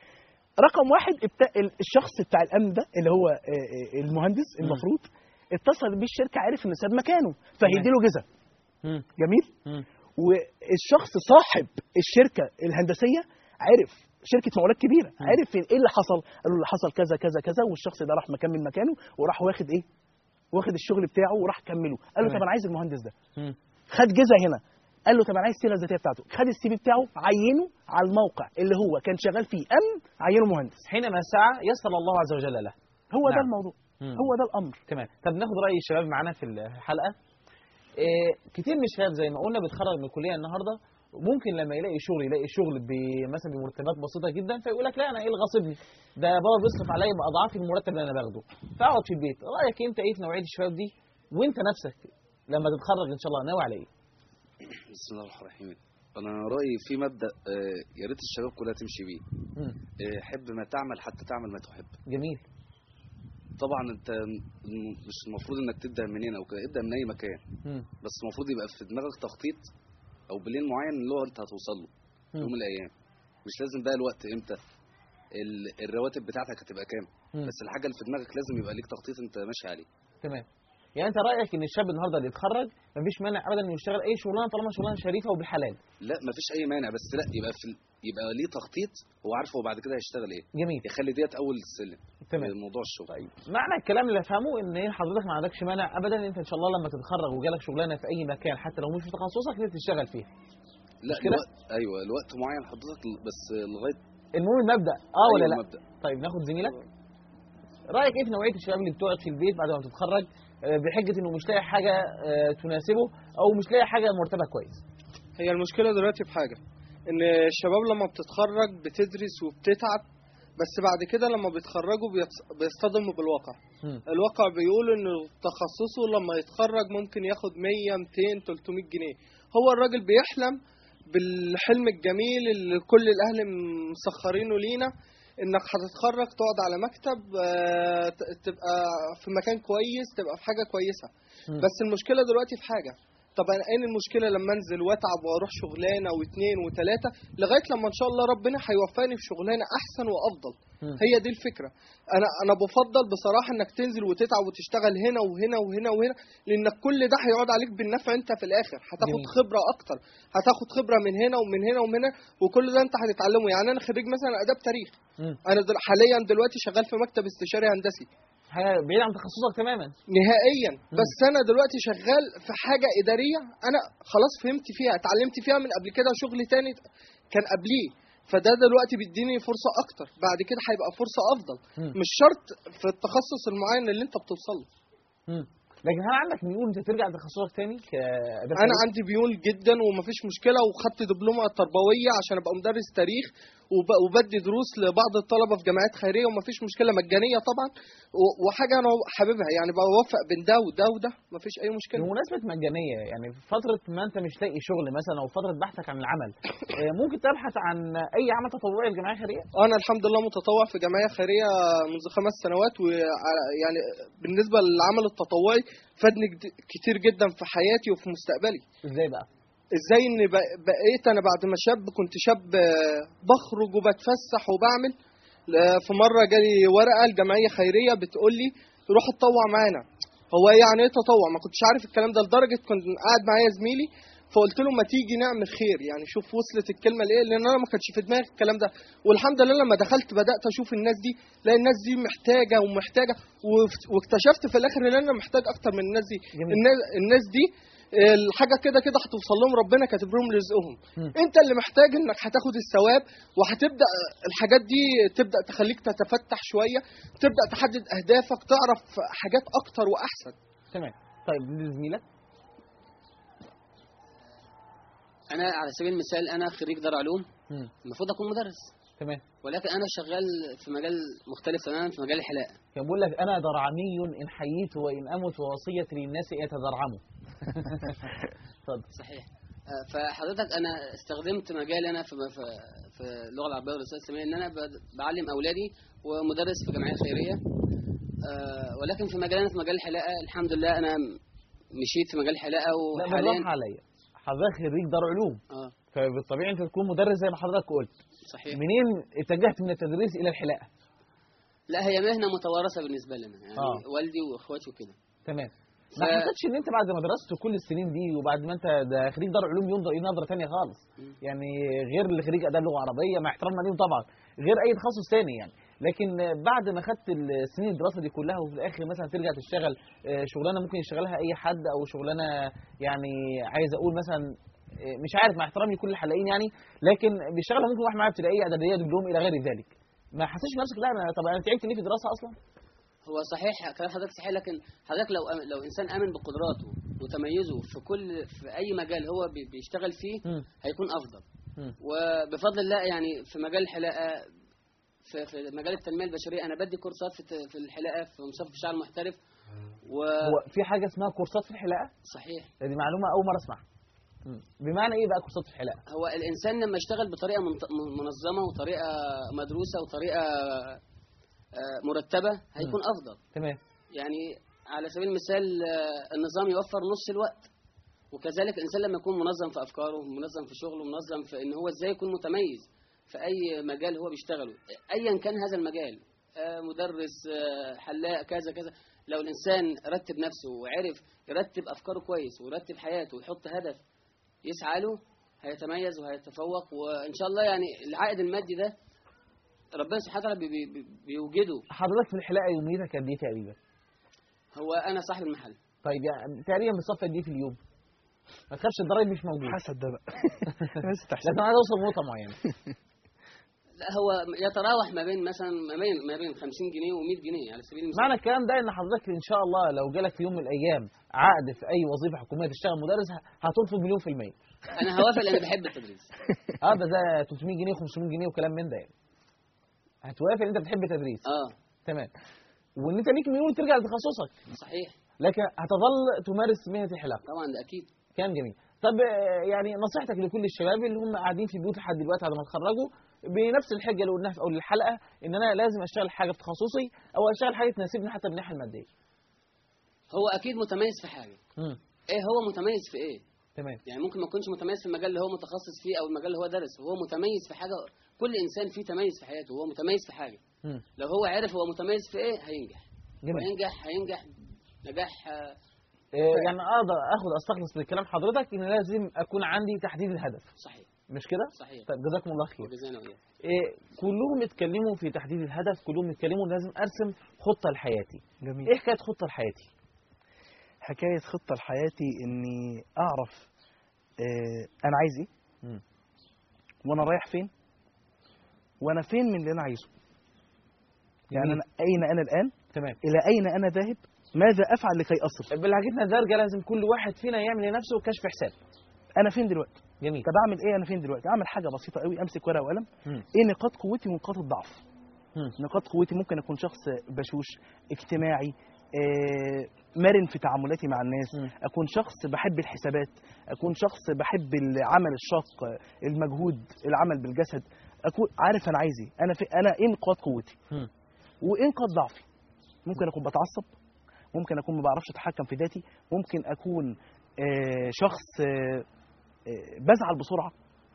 رقم واحد ابت- ال- الشخص بتاع الامن ده اللي هو آه، آه، المهندس مم. المفروض اتصل بيه الشركه عرف ان ساب مكانه فهيدي له جزء مم. جميل مم. والشخص صاحب الشركه الهندسيه عرف شركه مقاولات كبيره عرف ايه اللي حصل قالوا اللي حصل كذا كذا كذا والشخص ده راح مكان من مكانه وراح واخد ايه واخد الشغل بتاعه وراح كمله قال له تمام. طب انا عايز المهندس ده مم. خد جزء هنا قال له طب انا عايز السيره الذاتيه بتاعته خد السي في بتاعه عينه على الموقع اللي هو كان شغال فيه امن عينه مهندس حينما سعى يسر الله عز وجل له هو ده نعم. الموضوع مم. هو ده الامر تمام طب ناخد راي الشباب معانا في الحلقه إيه كتير من الشباب زي ما قلنا بيتخرج من الكليه النهارده ممكن لما يلاقي شغل يلاقي شغل ب- مثلا بمرتبات بسيطه جدا فيقول لك لا انا ايه اللي غاصبني ده بابا بيصرف عليا باضعاف المرتب اللي انا باخده فاقعد في البيت رايك انت ايه في نوعيه الشباب دي وانت نفسك لما تتخرج ان شاء الله ناوي على ايه بسم الله الرحمن الرحيم انا رايي في مبدا آه، يا ريت الشباب كلها تمشي بيه مم. آه، حب ما تعمل حتى تعمل ما تحب جميل طبعا انت م- مش المفروض انك تبدا منين او كده ابدا من اي مكان مم. بس المفروض يبقى في دماغك تخطيط او بلين معين اللي هو انت هتوصل له في مم. يوم من الايام مش لازم بقى الوقت امتى ال- الرواتب بتاعتك هتبقى كام مم. بس الحاجه اللي في دماغك لازم يبقى ليك تخطيط انت ماشي عليه تمام يعني انت رايك ان الشاب النهارده اللي يتخرج مفيش مانع ابدا انه يشتغل اي شغلانه طالما شغلانه شريفه وبالحلال لا مفيش اي مانع بس لا يبقى في ال- يبقى ليه تخطيط هو عارف هو بعد كده هيشتغل ايه جميل يخلي ديت اول السلم تمام موضوع الشغل طيب معنى الكلام اللي افهمه ان ايه حضرتك ما عندكش مانع ابدا ان انت ان شاء الله لما تتخرج وجالك شغلانه في اي مكان حتى لو مش في تخصصك انت تشتغل فيها لا مش كده؟ الوقت ايوه الوقت معين حضرتك ل- بس لغايه المهم المبدا اه ولا أيوة لا المبدأ. طيب ناخد زميلك رايك ايه في نوعيه الشباب اللي بتقعد في البيت بعد ما تتخرج آه، بحجه انه مش لاقي حاجه آه، تناسبه او مش لاقي حاجه مرتبها كويس هي المشكلة دلوقتي في حاجة إن الشباب لما بتتخرج بتدرس وبتتعب بس بعد كده لما بيتخرجوا بيتص- بيصطدموا بالواقع مم. الواقع بيقول إن تخصصه لما يتخرج ممكن ياخد 100 200 300 جنيه هو الراجل بيحلم بالحلم الجميل اللي كل الأهل مسخرينه لينا انك هتتخرج تقعد على مكتب آه، ت- تبقى في مكان كويس تبقى في حاجة كويسة مم. بس المشكلة دلوقتي في حاجة طب انا ايه المشكله لما انزل واتعب واروح شغلانه واثنين وثلاثه لغايه لما ان شاء الله ربنا هيوفقني في شغلانه احسن وافضل مم. هي دي الفكره انا انا بفضل بصراحه انك تنزل وتتعب وتشتغل هنا وهنا وهنا وهنا لانك كل ده هيقعد عليك بالنفع انت في الاخر هتاخد جميل. خبره اكتر هتاخد خبره من هنا ومن هنا ومن هنا وكل ده انت هتتعلمه يعني انا خريج مثلا اداب تاريخ مم. انا دل حاليا دلوقتي شغال في مكتب استشاري هندسي حاجه بعيد عن تخصصك تماما نهائيا بس انا دلوقتي شغال في حاجه اداريه انا خلاص فهمت فيها اتعلمت فيها من قبل كده شغل تاني كان قبليه فده دلوقتي بيديني فرصه اكتر بعد كده هيبقى فرصه افضل مم. مش شرط في التخصص المعين اللي انت بتوصل له مم. لكن هل عندك ميول انت ترجع لتخصصك تاني كأداة انا تاريخ؟ عندي ميول جدا ومفيش مشكله وخدت دبلومه تربويه عشان ابقى مدرس تاريخ وب- وبدي دروس لبعض الطلبه في جامعات خيريه ومفيش مشكله مجانيه طبعا و- وحاجه انا حاببها يعني بوفق بين ده وده وده مفيش اي مشكله بمناسبة مجانية يعني في فترة ما أنت مش لاقي شغل مثلا أو فترة بحثك عن العمل آه، ممكن تبحث عن أي عمل تطوعي للجمعية الخيرية؟ انا الحمد لله متطوع في جمعيه خيريه منذ خمس سنوات ويعني بالنسبه للعمل التطوعي فادني جد- كتير جدا في حياتي وفي مستقبلي إزاي بقى؟ ازاي ان بق- بقيت انا بعد ما شاب كنت شاب آه، بخرج وبتفسح وبعمل ل- في مره جالي ورقه الجمعيه خيريه بتقول لي روح اتطوع معانا هو إيه يعني ايه تطوع ما كنتش عارف الكلام ده لدرجه كنت قاعد معايا زميلي فقلت له ما تيجي نعمل خير يعني شوف وصلت الكلمه لايه لان انا ما كانش في دماغي الكلام ده والحمد لله لما دخلت بدات اشوف الناس دي لا الناس دي محتاجه ومحتاجه وف- واكتشفت في الاخر ان انا محتاج اكتر من الناس دي جميل. الناس, الناس دي الحاجه كده كده هتوصل لهم ربنا كاتب لهم رزقهم مم. انت اللي محتاج انك هتاخد الثواب وهتبدا الحاجات دي تبدا تخليك تتفتح شويه تبدا تحدد اهدافك تعرف حاجات اكتر واحسن تمام طيب زميلك انا على سبيل المثال انا خريج دار علوم مم. المفروض اكون مدرس تمام ولكن انا شغال في مجال مختلف تماما في مجال الحلاقه كان بيقول لك أنا درعمي إن حييت وإن أمت ووصية للناس يتدرعموا اتفضل صحيح آه، فحضرتك انا استخدمت مجالي انا في في, في اللغه العربيه والرساله الاسلاميه ان انا ب- بعلم اولادي ومدرس في جمعيه خيريه آه، ولكن في مجالنا في مجال الحلاقه الحمد لله انا مشيت في مجال الحلاقه لا وحاليا بالراحة عليا حضرتك خريج دار علوم اه فبالطبيعي أنت تكون مدرس زي ما حضرتك قلت صحيح منين اتجهت من التدريس إلى الحلاقة؟ لا هي مهنه متوارثه بالنسبه لنا يعني آه. والدي واخواتي وكده تمام ما ف- حسيتش ان انت بعد ما درست كل السنين دي وبعد ما انت ده خريج دار علوم ينظر ايه نظره ثانيه خالص مم. يعني غير اللي خريج اداب لغه عربيه مع احترامنا ليهم طبعا غير اي تخصص ثاني يعني لكن بعد ما خدت السنين الدراسه دي كلها وفي الاخر مثلا ترجع تشتغل آه، شغلانه ممكن يشتغلها اي حد او شغلانه يعني عايز اقول مثلا آه، مش عارف مع احترامي لكل الحلاقين يعني لكن بيشتغلها ممكن واحد معاه ابتدائيه اعداديه دبلوم الى غير ذلك ما حسيتش نفسك لا انا طب انا تعبت ليه في الدراسه اصلا هو صحيح كلام حضرتك صحيح لكن حضرتك لو لو انسان امن بقدراته وتميزه في كل في اي مجال هو بي- بيشتغل فيه مم. هيكون افضل مم. وبفضل الله يعني في مجال الحلاقه في, في مجال التنميه البشريه انا بدي كورسات في الت- في الحلاقه في مصف الشعر المحترف هو في حاجه اسمها كورسات في الحلاقه وصحيح دي معلومه اول مره اسمعها مم. بمعنى ايه بقى كورسات في الحلاقه هو الانسان لما يشتغل بطريقه منت- منظمه وطريقه مدروسه وطريقه آه، مرتبه هيكون افضل تمام يعني على سبيل المثال آه، النظام يوفر نص الوقت وكذلك الانسان لما يكون منظم في افكاره منظم في شغله منظم في ان هو ازاي يكون متميز في اي مجال هو بيشتغله ايا كان هذا المجال آه، مدرس آه، حلاق كذا كذا لو الانسان رتب نفسه وعرف يرتب افكاره كويس ويرتب حياته ويحط هدف يسعى له هيتميز وهيتفوق وان شاء الله يعني العائد المادي ده ربنا سبحانه وتعالى بي- بي- بي- بيوجده حضرتك في الحلاقه يوميتك قد ايه تقريبا هو انا صاحب المحل طيب يعني تقريبا بتصفي قد ايه في اليوم ما تخافش الضرايب مش موجود حسد ده بقى بس تحسب لكن انا عايز اوصل نقطه معينه لا هو يتراوح ما بين مثلا ما بين ما بين 50 جنيه و100 جنيه على سبيل المثال معنى الكلام ده ان حضرتك ان شاء الله لو جالك في يوم من الايام عقد في اي وظيفه حكوميه تشتغل مدرس ه- هترفض مليون في الميه انا هوافق لان بحب التدريس اه ده ده 300 جنيه و500 جنيه وكلام من ده يعني هتوافق ان انت بتحب التدريس اه تمام وان انت ليك ميول ترجع لتخصصك صحيح لكن هتظل تمارس مهنه الحلاقه طبعا ده اكيد كلام جميل طب آه، يعني نصيحتك لكل الشباب اللي هم قاعدين في بيوت لحد دلوقتي بعد ما اتخرجوا بنفس الحجه اللي قلناها في اول الحلقه ان انا لازم اشتغل حاجه في تخصصي او اشتغل حاجه تناسبني حتى من الناحيه الماديه. هو اكيد متميز في حاجه امم ايه هو متميز في ايه تمام يعني ممكن ما يكونش متميز في المجال اللي هو متخصص فيه او المجال اللي هو درس هو متميز في حاجه كل انسان فيه تميز في حياته هو متميز في حاجه امم لو هو عرف هو متميز في ايه هينجح جميل وينجح هينجح نجاح آه، آه، يعني اقدر اخد استخلص من كلام حضرتك ان لازم اكون عندي تحديد الهدف صحيح مش كده؟ صحيح طيب جزاكم الله خير. وجزانا وإياك. إيه كلهم اتكلموا في تحديد الهدف كلهم اتكلموا لازم ارسم خطه لحياتي. جميل ايه حكايه خطه لحياتي؟ حكايه خطه لحياتي اني اعرف آه انا عايز ايه مم. وانا رايح فين وانا فين من اللي انا عايزه يعني جميل. أنا اين انا الان تمام الى اين انا ذاهب ماذا افعل لكي اصل بالحاجتنا درجه لازم كل واحد فينا يعمل لنفسه كشف حساب. انا فين دلوقتي جميل. طب اعمل ايه انا فين دلوقتي اعمل حاجه بسيطه قوي امسك ورقه وقلم مم. ايه نقاط قوتي ونقاط الضعف مم. نقاط قوتي ممكن اكون شخص بشوش اجتماعي آه، مرن في تعاملاتي مع الناس مم. اكون شخص بحب الحسابات اكون شخص بحب العمل الشاق آه، المجهود العمل بالجسد اكون عارف انا عايز ايه انا في انا ايه نقاط قوتي مم. وايه نقاط ضعفي ممكن اكون بتعصب ممكن اكون ما بعرفش اتحكم في ذاتي ممكن اكون آه، شخص آه، آه، بزعل بسرعه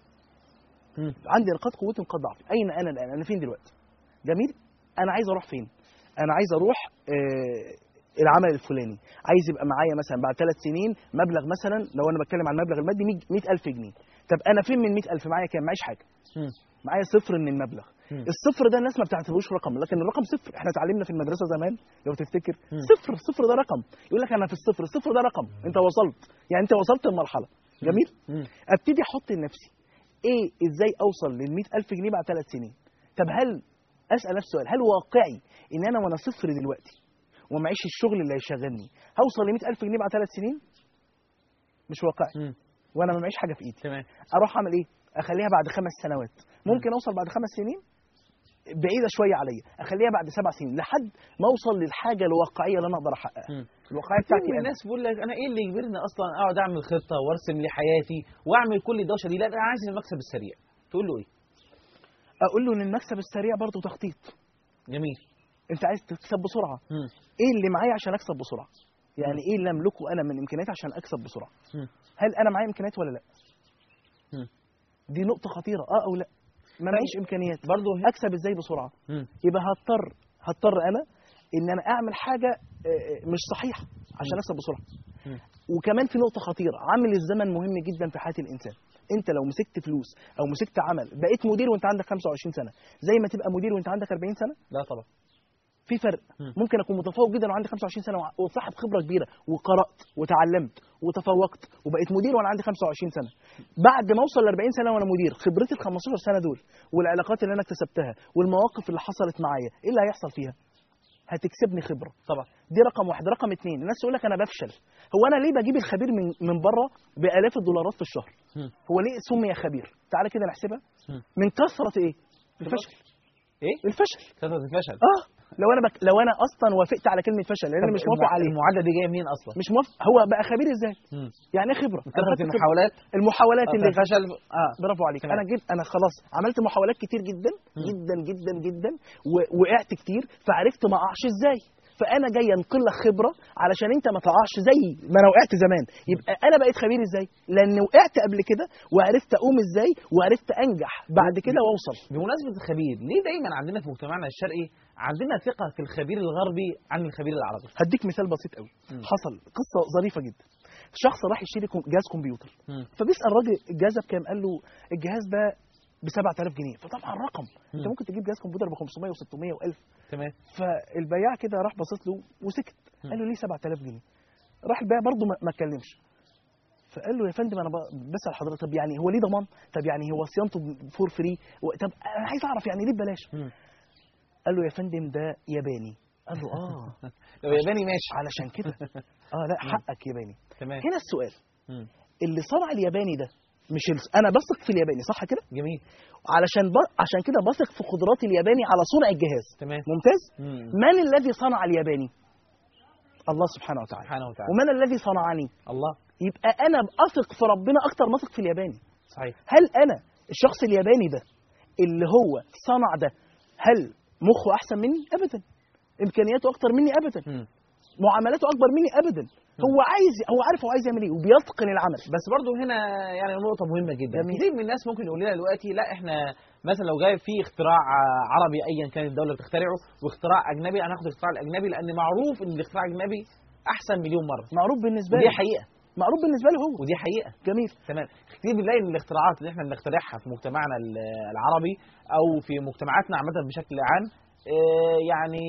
مم. عندي نقاط قوتي ونقاط ضعفي اين انا الان انا فين دلوقتي جميل انا عايز اروح فين انا عايز اروح آه العمل الفلاني عايز يبقى معايا مثلا بعد ثلاث سنين مبلغ مثلا لو انا بتكلم عن المبلغ المادي 100000 جنيه طب انا فين من 100000 معايا كام معيش حاجه مم. معايا صفر من المبلغ مم. الصفر ده الناس ما بتعتبروش رقم لكن الرقم صفر احنا اتعلمنا في المدرسه زمان لو تفتكر مم. صفر صفر ده رقم يقول لك انا في الصفر الصفر ده رقم انت وصلت يعني انت وصلت لمرحله جميل مم. ابتدي احط لنفسي ايه ازاي اوصل لل 100000 جنيه بعد ثلاث سنين طب هل اسال نفسي سؤال هل واقعي ان انا وانا صفر دلوقتي ومعيش الشغل اللي هيشغلني هوصل ل 100000 جنيه بعد ثلاث سنين مش واقعي مم. وانا ما معيش حاجه في ايدي تمام اروح اعمل ايه اخليها بعد خمس سنوات ممكن اوصل بعد خمس سنين بعيده شويه عليا اخليها بعد سبع سنين لحد ما اوصل للحاجه الواقعيه اللي انا اقدر احققها مم. الواقعيه كتير بتاعتي من انا الناس بيقول لك انا ايه اللي يجبرني اصلا اقعد اعمل خطه وارسم لي حياتي واعمل كل الدوشه دي لا انا عايز المكسب السريع تقول له ايه اقول له ان المكسب السريع برضه تخطيط جميل انت عايز تكسب بسرعه مم. ايه اللي معايا عشان اكسب بسرعه يعني ايه اللي املكه انا من امكانيات عشان اكسب بسرعه مم. هل انا معايا امكانيات ولا لا مم. دي نقطه خطيره اه او لا ما معيش امكانيات برضه اكسب ازاي بسرعه مم. يبقى هضطر هضطر انا ان انا اعمل حاجه آه، آه، مش صحيحه عشان اكسب بسرعه مم. وكمان في نقطه خطيره عامل الزمن مهم جدا في حياه الانسان انت لو مسكت فلوس او مسكت عمل بقيت مدير وانت عندك 25 سنه زي ما تبقى مدير وانت عندك 40 سنه لا طبعا في فرق مم. ممكن اكون متفوق جدا وعندي 25 سنه وع- وصاحب خبره كبيره وقرات وتعلمت وتفوقت وبقيت مدير وانا عندي 25 سنه بعد ما اوصل ل 40 سنه وانا مدير خبرتي ال 15 سنه دول والعلاقات اللي انا اكتسبتها والمواقف اللي حصلت معايا ايه اللي هيحصل فيها هتكسبني خبره طبعا دي رقم واحد رقم اتنين الناس تقول لك انا بفشل هو انا ليه بجيب الخبير من من بره بالاف الدولارات في الشهر مم. هو ليه سمي خبير تعالى كده نحسبها مم. من كثره ايه الفشل ايه الفشل كثره الفشل اه لو انا بك... لو انا اصلا وافقت على كلمه فشل لان انا طب مش موافق المع- عليه المعادله دي جايه منين اصلا مش موافق هو بقى خبير ازاي مم. يعني ايه خبره أنا كثره خدت خبرة. المحاولات المحاولات اللي فشل اه برافو عليك تمام. انا جيت انا خلاص عملت محاولات كتير جدا مم. جدا جدا جدا ووقعت كتير فعرفت ما اقعش ازاي فانا جاي انقل لك خبره علشان انت ما تقعش زيي ما انا وقعت زمان يبقى انا بقيت خبير ازاي لان وقعت قبل كده وعرفت اقوم ازاي وعرفت انجح بعد كده واوصل بمناسبه الخبير ليه دايما عندنا في مجتمعنا الشرقي عندنا ثقه في الخبير الغربي عن الخبير العربي هديك مثال بسيط قوي مم. حصل قصه ظريفه جدا شخص راح يشتري كم- جهاز كمبيوتر مم. فبيسال الراجل الجهاز ده بكام قال له الجهاز ده ب 7000 جنيه فطبعا رقم انت مم. ممكن تجيب جهاز كمبيوتر ب 500 و600 و1000 تمام فالبياع كده راح باصص له وسكت مم. قال له ليه 7000 جنيه راح البياع برضه ما- ما اتكلمش فقال له يا فندم انا ب- بسال حضرتك طب يعني هو ليه ضمان طب يعني هو صيانته فور فري طب انا عايز اعرف يعني ليه ببلاش مم. قال له يا فندم ده ياباني قال له اه لو ياباني ماشي علشان كده اه لا حقك ياباني تمام هنا السؤال مم. اللي صنع الياباني ده مش ال... انا بثق في الياباني صح كده جميل علشان ب... عشان كده بثق في قدرات الياباني على صنع الجهاز تمام ممتاز مم. من الذي صنع الياباني الله سبحانه وتعالى سبحانه وتعالى ومن الذي صنعني الله يبقى انا اثق في ربنا اكتر ما اثق في الياباني صحيح هل انا الشخص الياباني ده اللي هو صنع ده هل مخه احسن مني ابدا امكانياته اكتر مني ابدا مم. معاملاته اكبر مني ابدا هو عايز هو عارف هو عايز يعمل ايه وبيتقن العمل بس برضو هنا يعني نقطة مهمة جدا جميل. كتير من الناس ممكن يقول لنا دلوقتي لا احنا مثلا لو جاي في اختراع آه، عربي ايا كانت الدولة اللي بتخترعه واختراع اجنبي انا هاخد الاختراع الاجنبي لان معروف ان الاختراع الاجنبي احسن مليون مرة معروف بالنسبه ودي لي حقيقة معروف بالنسبه له هو ودي حقيقة جميل تمام كتير بنلاقي ان الاختراعات اللي احنا بنخترعها في مجتمعنا ال- العربي او في مجتمعاتنا عامة بشكل عام آه، يعني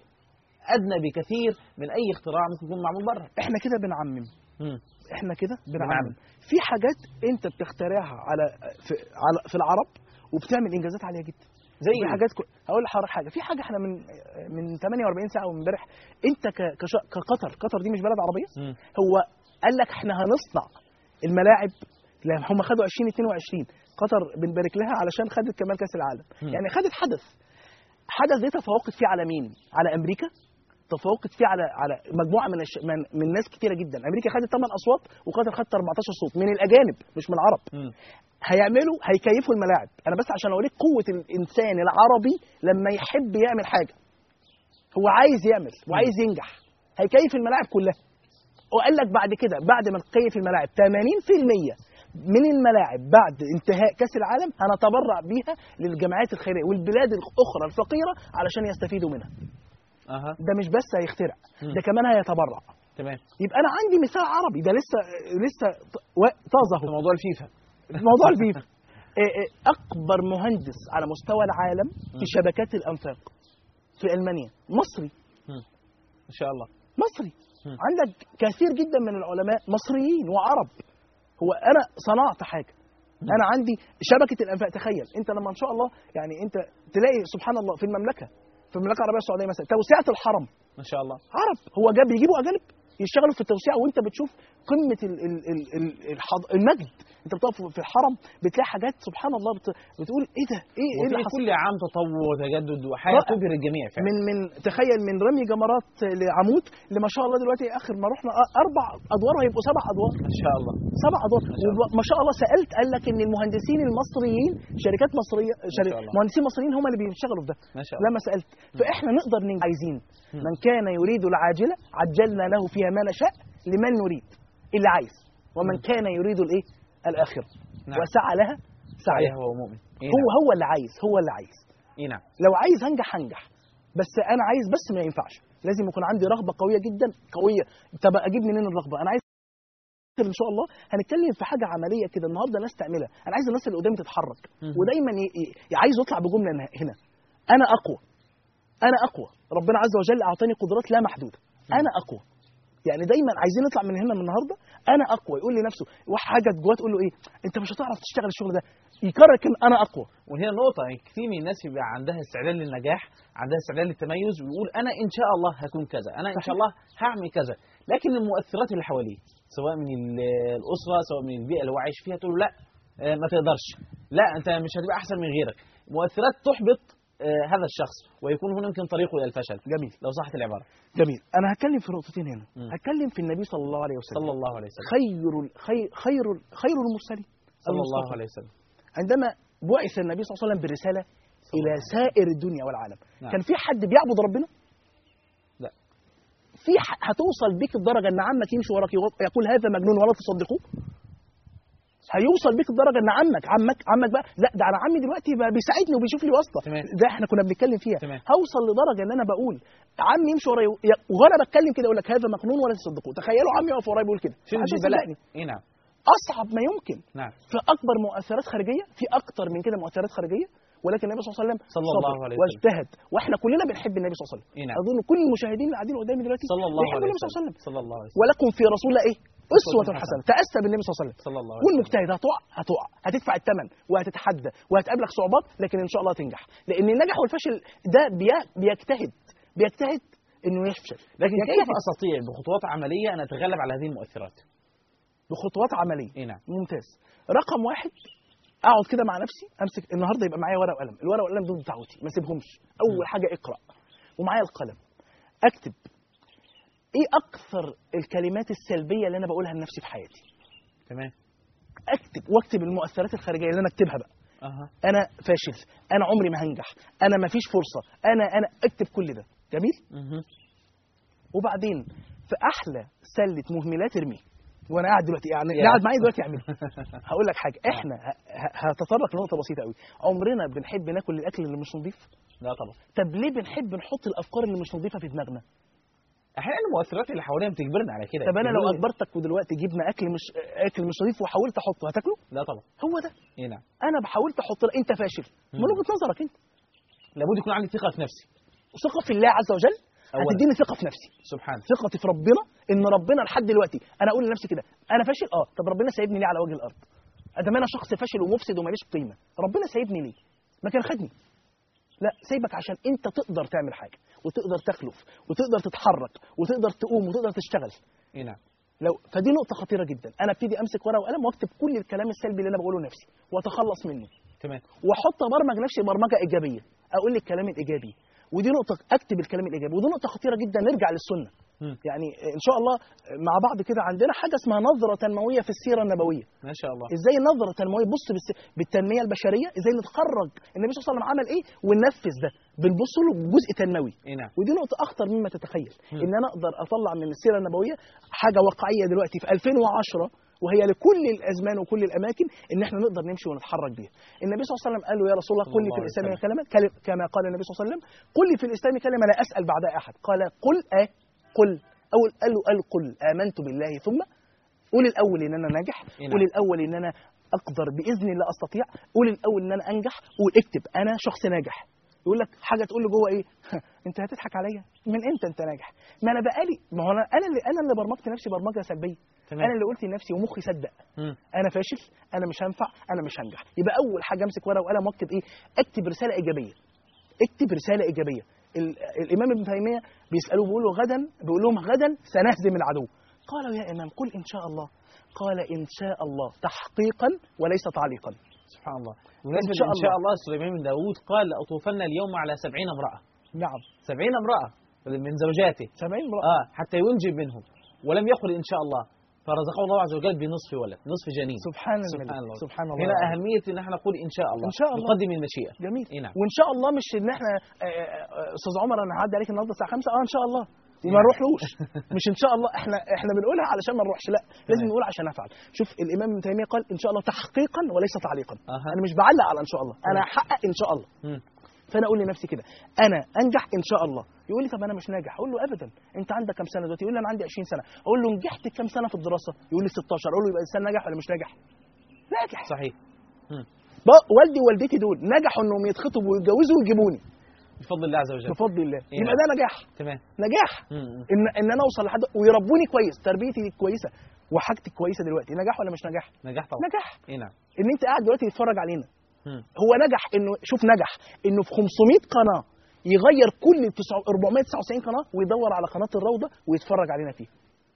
ادنى بكثير من اي اختراع ممكن يكون معمول بره احنا كده بنعمم مم. احنا كده بنعمم. بنعمم في حاجات انت بتخترعها على في على في العرب وبتعمل انجازات عاليه جدا زي في إيه؟ حاجات كو... هقول لحضرتك حاجه في حاجه احنا من من 48 ساعه ومن امبارح انت ك... كش... كقطر قطر دي مش بلد عربيه مم. هو قال لك احنا هنصنع الملاعب لان هم خدوا 2022 قطر بنبارك لها علشان خدت كمان كاس العالم مم. يعني خدت حدث حدث دي تفوقت فيه على مين على امريكا تفوقت فيه على على مجموعه من الش... من, من ناس كتيره جدا امريكا خدت 8 اصوات وقطر خدت 14 صوت من الاجانب مش من العرب مم. هيعملوا هيكيفوا الملاعب انا بس عشان اوريك قوه الانسان العربي لما يحب يعمل حاجه هو عايز يعمل وعايز ينجح هيكيف الملاعب كلها وقال لك بعد كده بعد ما نكيف الملاعب 80% من الملاعب بعد انتهاء كاس العالم هنتبرع بيها للجمعيات الخيريه والبلاد الاخرى الفقيره علشان يستفيدوا منها اها ده مش بس هيخترع مم. ده كمان هيتبرع تمام يبقى انا عندي مثال عربي ده لسه لسه ط- و- طازه في اهو موضوع الفيفا موضوع الفيفا إيه إيه، اكبر مهندس على مستوى العالم في شبكات الانفاق في المانيا مصري ان شاء الله مصري مم. عندك كثير جدا من العلماء مصريين وعرب هو انا صنعت حاجه انا عندي شبكه الانفاق تخيل انت لما ان شاء الله يعني انت تلاقي سبحان الله في المملكه في المملكه العربيه السعوديه مثلا توسعه الحرم ان شاء الله عرب هو جاب بيجيبوا اجانب يشتغلوا في التوسعه وانت بتشوف قمه ال ال ال ال الحض... المجد انت بتقف في الحرم بتلاقي حاجات سبحان الله بت... بتقول ايه ده ايه ايه اللي وفي حصل كل عام تطور وتجدد وحياه رائع. تبهر الجميع فعلا من من تخيل من رمي جمرات لعمود لما شاء الله دلوقتي اخر ما رحنا أ- اربع ادوار هيبقوا سبع ادوار ان شاء الله سبع ادوار ما شاء الله. وما شاء الله سالت قال لك ان المهندسين المصريين شركات مصريه شركات الله. مهندسين مصريين هم اللي بيشتغلوا في ده ما شاء الله لما سالت فاحنا نقدر ننجح عايزين مم. من كان يريد العاجله عجلنا له فيها ما نشاء لمن نريد اللي عايز ومن مم. كان يريد الايه الاخره نعم. وسعى لها صحيح سعيها هو مؤمن إيه هو نعم. هو اللي عايز هو اللي عايز اي نعم لو عايز هنجح هنجح بس انا عايز بس ما ينفعش لازم يكون عندي رغبه قويه جدا قويه طب اجيب منين الرغبه انا عايز ان شاء الله هنتكلم في حاجه عمليه كده النهارده الناس تعملها انا عايز الناس اللي قدامي تتحرك مم. ودايما ي... ي... عايز يطلع بجمله هنا- هنا انا اقوى انا اقوى ربنا عز وجل اعطاني قدرات لا محدوده انا اقوى يعني دايما عايزين نطلع من هنا من النهارده انا اقوى يقول لنفسه واحد حاجه جواه تقول له ايه انت مش هتعرف تشتغل الشغل ده يكرر كلمه انا اقوى وهنا نقطة يعني كتير من الناس يبقى عندها استعداد للنجاح عندها استعداد للتميز ويقول أنا إن شاء الله هكون كذا أنا إن شاء صحيح. الله هعمل كذا لكن المؤثرات اللي حواليه سواء من ال- الأسرة سواء من البيئة اللي هو عايش فيها تقول له لا آه، ما تقدرش لا أنت مش هتبقى أحسن من غيرك مؤثرات تحبط آه، هذا الشخص ويكون هنا يمكن طريقه إلى الفشل جميل لو صحت العبارة جميل انا هتكلم في نقطتين هنا مم. هتكلم في النبي صلى الله عليه وسلم صلى الله عليه وسلم خير ال- خير خير ال- خير المرسلين صلى الله المصطفى. عليه وسلم عندما بعث النبي صلى الله عليه وسلم برساله الى سائر الدنيا والعالم نعم. كان في حد بيعبد ربنا لا. في ح- هتوصل بيك الدرجه ان عمك يمشي وراك يقول- يقول هذا مجنون ولا تصدقوه هيوصل بيك الدرجه ان عمك عمك عمك بقى لا ده انا عمي دلوقتي بقى بيساعدني وبيشوف لي واسطه تمام. ده احنا كنا بنتكلم فيها تمام. هوصل لدرجه ان انا بقول عمي يمشي ورايا ي- وانا بتكلم كده يقول لك هذا مجنون ولا تصدقوه تخيلوا عمي واقف ورايا بيقول كده في محدش الجبلاء يصدقني. إيه نعم اصعب ما يمكن نعم في اكبر مؤثرات خارجيه في اكتر من كده مؤثرات خارجيه ولكن النبي صلى الله عليه وسلم صلى صبر الله عليه وسلم. واجتهد واحنا كلنا بنحب النبي صلى الله عليه وسلم إيه نعم اظن كل المشاهدين اللي قاعدين قدامي دلوقتي صلى الله بيحبوا عليه النبي صلى الله عليه وسلم وسلم صلى الله عليه وسلم ولكم في رسول الله ايه اسوه أسوة حسنه تاسى بالنبي صلى الله عليه وسلم صلى الله عليه وسلم والمجتهد هتقع هتقع هتدفع الثمن وهتتحدى وهتقابلك صعوبات لكن ان شاء الله هتنجح لان النجاح والفشل ده بي- بيجتهد بيجتهد انه يفشل لكن يجتهد كيف أستطيع بخطوات عملية أن أتغلب على هذه المؤثرات بخطوات عمليه إيه نعم ممتاز رقم واحد اقعد كده مع نفسي امسك النهارده يبقى معايا ورقه وقلم الورقه والقلم دول بتاعتي ما اسيبهمش اول حاجه اقرا ومعايا القلم اكتب ايه اكثر الكلمات السلبيه اللي انا بقولها لنفسي في حياتي تمام اكتب واكتب المؤثرات الخارجيه اللي انا اكتبها بقى أها انا فاشل انا عمري ما هنجح انا ما فيش فرصه انا انا اكتب كل ده جميل مهم. وبعدين في احلى سله مهملات ارميه وانا قاعد دلوقتي يعني اللي يا. قاعد معايا دلوقتي يعمل هقول لك حاجه احنا ه- ه- هتطرق لنقطه بسيطه قوي عمرنا بنحب ناكل الاكل اللي مش نظيف لا طبعا طب ليه بنحب نحط الافكار اللي مش نظيفه في دماغنا احيانا المؤثرات اللي حوالينا بتجبرنا على كده طب انا لو بيقولوا- اجبرتك ودلوقتي جبنا اكل مش اكل مش نظيف وحاولت احطه هتاكله لا طبعا هو ده ايه نعم انا بحاولت احط انت فاشل من مم. وجهه نظرك انت لابد يكون عندي ثقه في نفسي ثقه في الله عز وجل أولاً. هتديني ثقه في نفسي سبحان ثقتي في ربنا ان ربنا لحد دلوقتي انا اقول لنفسي كده انا فاشل اه طب ربنا سايبني ليه على وجه الارض ادام انا شخص فاشل ومفسد وماليش قيمه ربنا سايبني ليه ما كان خدني لا سايبك عشان انت تقدر تعمل حاجه وتقدر تخلف وتقدر تتحرك وتقدر تقوم وتقدر تشتغل ايه نعم لو فدي نقطه خطيره جدا انا ابتدي امسك ورقه وقلم واكتب كل الكلام السلبي اللي انا بقوله لنفسي واتخلص منه تمام واحط ابرمج نفسي برمجه ايجابيه اقول لي الكلام الايجابي ودي نقطه اكتب الكلام الايجابي ودي نقطه خطيره جدا نرجع للسنه مم. يعني ان شاء الله مع بعض كده عندنا حاجه اسمها نظره تنمويه في السيره النبويه ما شاء الله ازاي النظره التنمويه بص بالس- بالتنميه البشريه ازاي نتخرج النبي صلى الله عليه وسلم عمل ايه وننفذ ده بنبص له بجزء تنموي ايه نعم ودي نقطة أخطر مما تتخيل مم. إن أنا أقدر أطلع من السيرة النبوية حاجة واقعية دلوقتي في 2010 وهي لكل الأزمان وكل الأماكن إن إحنا نقدر نمشي ونتحرك بيها. النبي صلى الله عليه وسلم قال له يا رسول الله صلى قل لي الله في عليه الإسلام وسلم. كلمة كل- كما قال النبي صلى الله عليه وسلم قل لي في الإسلام كلمة لا أسأل بعدها أحد قال قل أه قل أول قال له قال قل آمنت بالله ثم قول الأول إن أنا ناجح إيه نعم. قول الأول إن أنا أقدر بإذن الله أستطيع قول الأول إن أنا أنجح قول اكتب أنا شخص ناجح يقول لك حاجه تقول له جوه ايه انت هتضحك عليا من امتى انت ناجح ما انا بقالي ما هو انا انا اللي انا اللي برمجت نفسي برمجه سلبيه تمام. انا اللي قلت لنفسي ومخي صدق مم. انا فاشل انا مش هنفع انا مش هنجح يبقى اول حاجه امسك ورقه وقلم واكتب ايه اكتب رساله ايجابيه اكتب رساله ايجابيه ال- الامام ابن تيميه بيسالوه بيقول له غدا بيقول لهم غدا سنهزم العدو قالوا يا امام قل ان شاء الله قال ان شاء الله تحقيقا وليس تعليقا سبحان الله بمناسبة إن شاء إن شاء الله. الله سليمان بن داوود قال لأطوفن اليوم على سبعين امرأة نعم سبعين امرأة من زوجاته سامعين امرأة آه حتى ينجب منهم ولم يقل إن شاء الله فرزقه الله عز وجل بنصف ولد نصف جنين سبحان سبحان الملك الله سبحان الله هنا أهمية إن احنا نقول إن شاء الله إن شاء الله. نقدم المشيئة جميل إيه نعم وان شاء الله مش ان احنا آه، آه، آه، استاذ عمر انا هعدي عليك النهارده الساعه 5 اه ان شاء الله وما نروحلوش مش ان شاء الله احنا احنا بنقولها علشان ما نروحش لا لازم تمام. نقول عشان افعل شوف الامام ابن تيميه قال ان شاء الله تحقيقا وليس تعليقا أها. انا مش بعلق على ان شاء الله انا تمام. هحقق ان شاء الله مم. فانا اقول لنفسي كده انا انجح ان شاء الله يقول لي طب انا مش ناجح اقول له ابدا انت عندك كام سنه دلوقتي يقول لي انا عندي 20 سنه اقول له نجحت كام سنه في الدراسه يقول لي 16 اقول له يبقى انسان ناجح ولا مش ناجح ناجح صحيح بقى والدي ووالدتي دول نجحوا انهم يتخطبوا ويتجوزوا ويجيبوني بفضل الله عز وجل بفضل الله إيه يبقى ده نجاح تمام نجاح مم. ان ان انا اوصل لحد ويربوني كويس تربيتي كويسه وحاجتي كويسه دلوقتي نجاح ولا مش نجاح نجاح طبعا نجاح اي نعم ان انت قاعد دلوقتي تتفرج علينا مم. هو نجح انه شوف نجح انه في 500 قناه يغير كل ال 900 499 قناه ويدور على قناه الروضه ويتفرج علينا فيها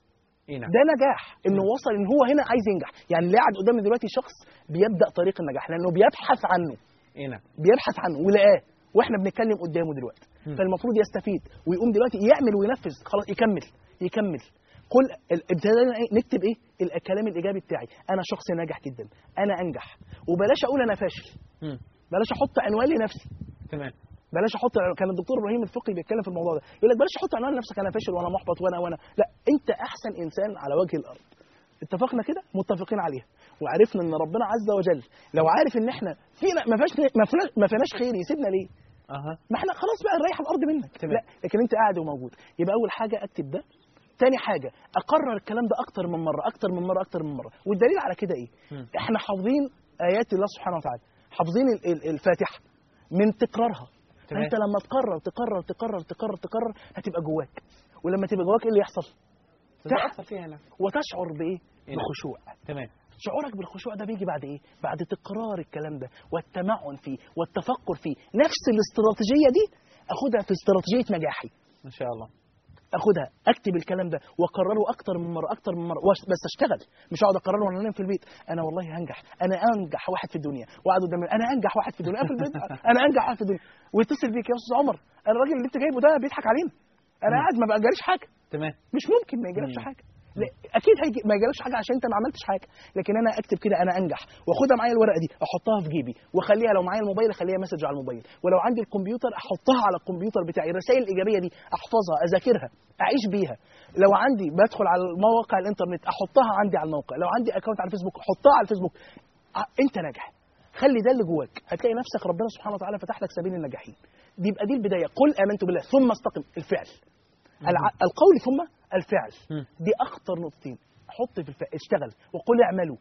اي نعم ده نجاح انه وصل ان هو هنا عايز ينجح يعني اللي قاعد قدامي دلوقتي شخص بيبدا طريق النجاح لانه بيبحث عنه اي نعم بيبحث عنه ولقاه واحنا بنتكلم قدامه دلوقتي مم. فالمفروض يستفيد ويقوم دلوقتي يعمل وينفذ خلاص يكمل يكمل كل ال- ابتدينا إيه؟ نكتب ايه ال- الكلام الايجابي بتاعي انا شخص ناجح جدا انا انجح وبلاش اقول انا فاشل مم. بلاش احط عنوان لنفسي تمام بلاش احط عنوان- كان الدكتور ابراهيم الفقي بيتكلم في الموضوع ده يقول لك بلاش احط عنوان لنفسك انا فاشل وانا محبط وانا وانا لا انت احسن انسان على وجه الارض اتفقنا كده متفقين عليها وعرفنا ان ربنا عز وجل لو عارف ان احنا فينا ما فيناش ما فيناش ما فيناش خير يسيبنا ليه اها ما احنا خلاص بقى نريح الارض منك تمام. لا لكن انت قاعد وموجود يبقى اول حاجه اكتب ده تاني حاجه اقرر الكلام ده اكتر من مره اكتر من مره اكتر من مره والدليل على كده ايه مم. احنا حافظين ايات الله سبحانه وتعالى حافظين ال- ال- الفاتحه من تكرارها تمام. انت لما تقرر تقرر تقرر تقرر تقرر هتبقى جواك ولما تبقى جواك ايه اللي يحصل تتاثر فيها نعم وتشعر بايه إيه. بخشوع تمام شعورك بالخشوع ده بيجي بعد ايه؟ بعد تكرار الكلام ده والتمعن فيه والتفكر فيه، نفس الاستراتيجيه دي اخدها في استراتيجيه نجاحي، ما شاء الله اخدها اكتب الكلام ده واكرره اكتر من مره اكتر من مره وأش- بس اشتغل مش اقعد اكرره وانا نايم في البيت انا والله هنجح انا انجح واحد في الدنيا واقعد قدام انا انجح واحد في الدنيا أنا في البيت انا انجح واحد في الدنيا ويتصل بيك يا استاذ عمر انا الراجل اللي انت جايبه ده بيضحك علينا انا قاعد ما بأجريش حاجه تمام مش ممكن ما يجيلكش مم. حاجه لا اكيد هيجي ما يجيلكش حاجه عشان انت ما عملتش حاجه لكن انا اكتب كده انا انجح واخدها معايا الورقه دي احطها في جيبي واخليها لو معايا الموبايل اخليها مسج على الموبايل ولو عندي الكمبيوتر احطها على الكمبيوتر بتاعي الرسائل الايجابيه دي احفظها اذاكرها اعيش بيها لو عندي بدخل على مواقع الانترنت احطها عندي على الموقع لو عندي اكونت على الفيسبوك احطها على الفيسبوك ع- انت ناجح خلي ده اللي جواك هتلاقي نفسك ربنا سبحانه وتعالى فتح لك سبيل الناجحين دي يبقى دي البدايه قل امنت بالله ثم استقم الفعل الع... القول ثم الفعل مم. دي اخطر نقطتين حط في الفعل اشتغل وقل اعملوا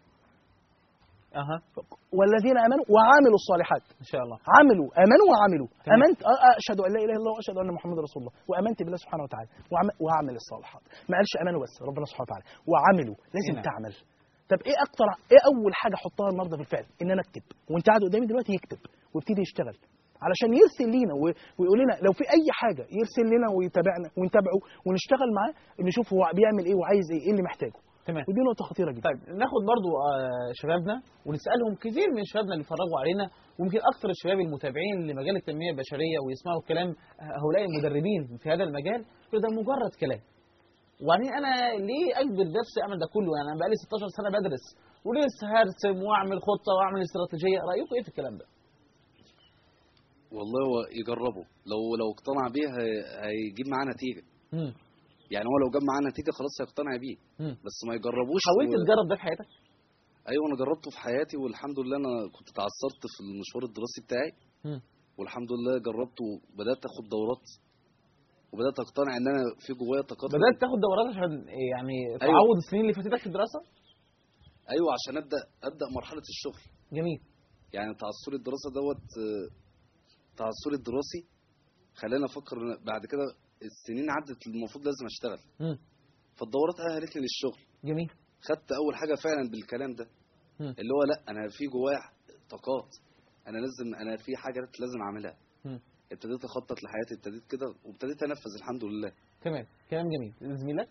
اها والذين امنوا وعملوا الصالحات ان شاء الله عملوا امنوا وعملوا تمام. امنت أ- اشهد ان لا اله الا الله واشهد ان محمد رسول الله وامنت بالله سبحانه وتعالى وعم- واعمل الصالحات ما قالش امنوا بس ربنا سبحانه وتعالى وعملوا لازم نعم. تعمل طب ايه اكتر ايه اول حاجه احطها النهارده في الفعل ان انا اكتب وانت قاعد قدامي دلوقتي يكتب ويبتدي يشتغل علشان يرسل لينا و- ويقول لنا لو في اي حاجه يرسل لنا ويتابعنا ونتابعه ونشتغل معاه نشوف هو بيعمل ايه وعايز ايه ايه اللي محتاجه تمام ودي نقطه خطيره جدا طيب ناخد برضو آه، شبابنا ونسالهم كثير من شبابنا اللي اتفرجوا علينا ويمكن اكثر الشباب المتابعين لمجال التنميه البشريه ويسمعوا كلام هؤلاء المدربين في هذا المجال يقولوا ده مجرد كلام وبعدين انا ليه اجبر نفسي اعمل ده كله يعني انا بقالي 16 سنه بدرس ولسه هرسم واعمل خطه واعمل استراتيجيه رايكم ايه في الكلام ده؟ والله هو يجربه لو لو اقتنع بيه هي- هيجيب معاه نتيجه مم. يعني هو لو جاب معاه نتيجه خلاص هيقتنع بيه مم. بس ما يجربوش حاولت و- تجرب ده في حياتك؟ ايوه انا جربته في حياتي والحمد لله انا كنت تعثرت في المشوار الدراسي بتاعي مم. والحمد لله جربته وبدات اخد دورات وبدات اقتنع ان انا في جوايا طاقات بدات تاخد دورات عشان يعني أيوة. تعوض السنين اللي فاتتك في الدراسه؟ ايوه عشان ابدا ابدا مرحله الشغل جميل يعني تعثري الدراسه دوت آه، تعثري الدراسي خلاني افكر إن بعد كده السنين عدت المفروض لازم اشتغل مم. فالدورات اهلتني للشغل جميل خدت اول حاجه فعلا بالكلام ده مم. اللي هو لا انا في جوايا طاقات انا لازم انا في حاجات لازم اعملها مم. ابتديت اخطط لحياتي ابتديت كده وابتديت انفذ الحمد لله تمام كلام جميل زميلك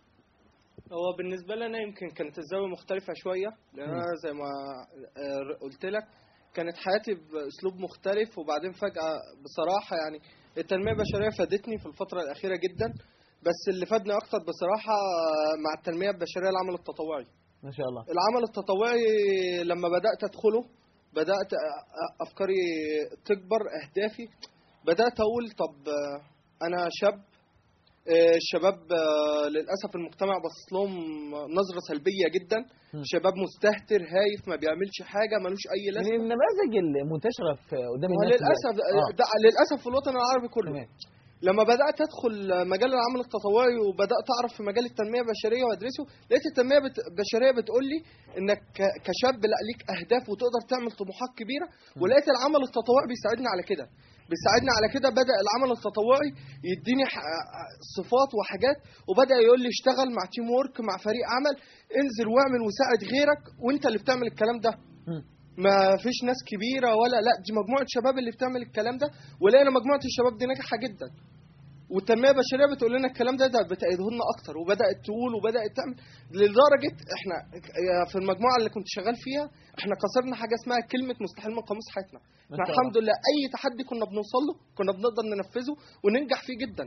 هو بالنسبة لي أنا يمكن كانت الزاوية مختلفة شوية لأن مم. أنا زي ما آه، قلت لك كانت حياتي بأسلوب مختلف وبعدين فجأة بصراحة يعني التنمية البشرية فادتني في الفترة الأخيرة جدا بس اللي فادني أكتر بصراحة آه، مع التنمية البشرية العمل التطوعي ما شاء الله العمل التطوعي لما بدأت أدخله بدأت أ- أ- أفكاري تكبر أهدافي بدأت أقول طب آه، أنا شاب آه، الشباب آه، للاسف المجتمع باصص لهم نظره سلبيه جدا شباب مستهتر هايف ما بيعملش حاجه ملوش اي من لازمه النماذج المنتشره في قدام الناس وللاسف دلوقتي. آه. ده للاسف في الوطن العربي كله تمام لما بدات ادخل مجال العمل التطوعي وبدات اعرف في مجال التنميه البشريه وادرسه لقيت التنميه بت- البشريه بتقول لي انك ك- كشاب لا ليك اهداف وتقدر تعمل طموحات كبيره ولقيت العمل التطوعي بيساعدني على كده بيساعدني على كده بدا العمل التطوعي يديني ح- صفات وحاجات وبدا يقول لي اشتغل مع تيم وورك مع فريق عمل انزل واعمل وساعد غيرك وانت اللي بتعمل الكلام ده مم. ما فيش ناس كبيره ولا لا دي مجموعه شباب اللي بتعمل الكلام ده ولقينا مجموعه الشباب دي ناجحه جدا والتنميه البشريه بتقول لنا الكلام ده ده بتأيده لنا اكتر وبدات تقول وبدات تعمل لدرجه احنا في المجموعه اللي كنت شغال فيها احنا كسرنا حاجه اسمها كلمه مستحيل من قاموس حياتنا ما احنا شاء الحمد لله اي تحدي كنا بنوصل له كنا بنقدر ننفذه وننجح فيه جدا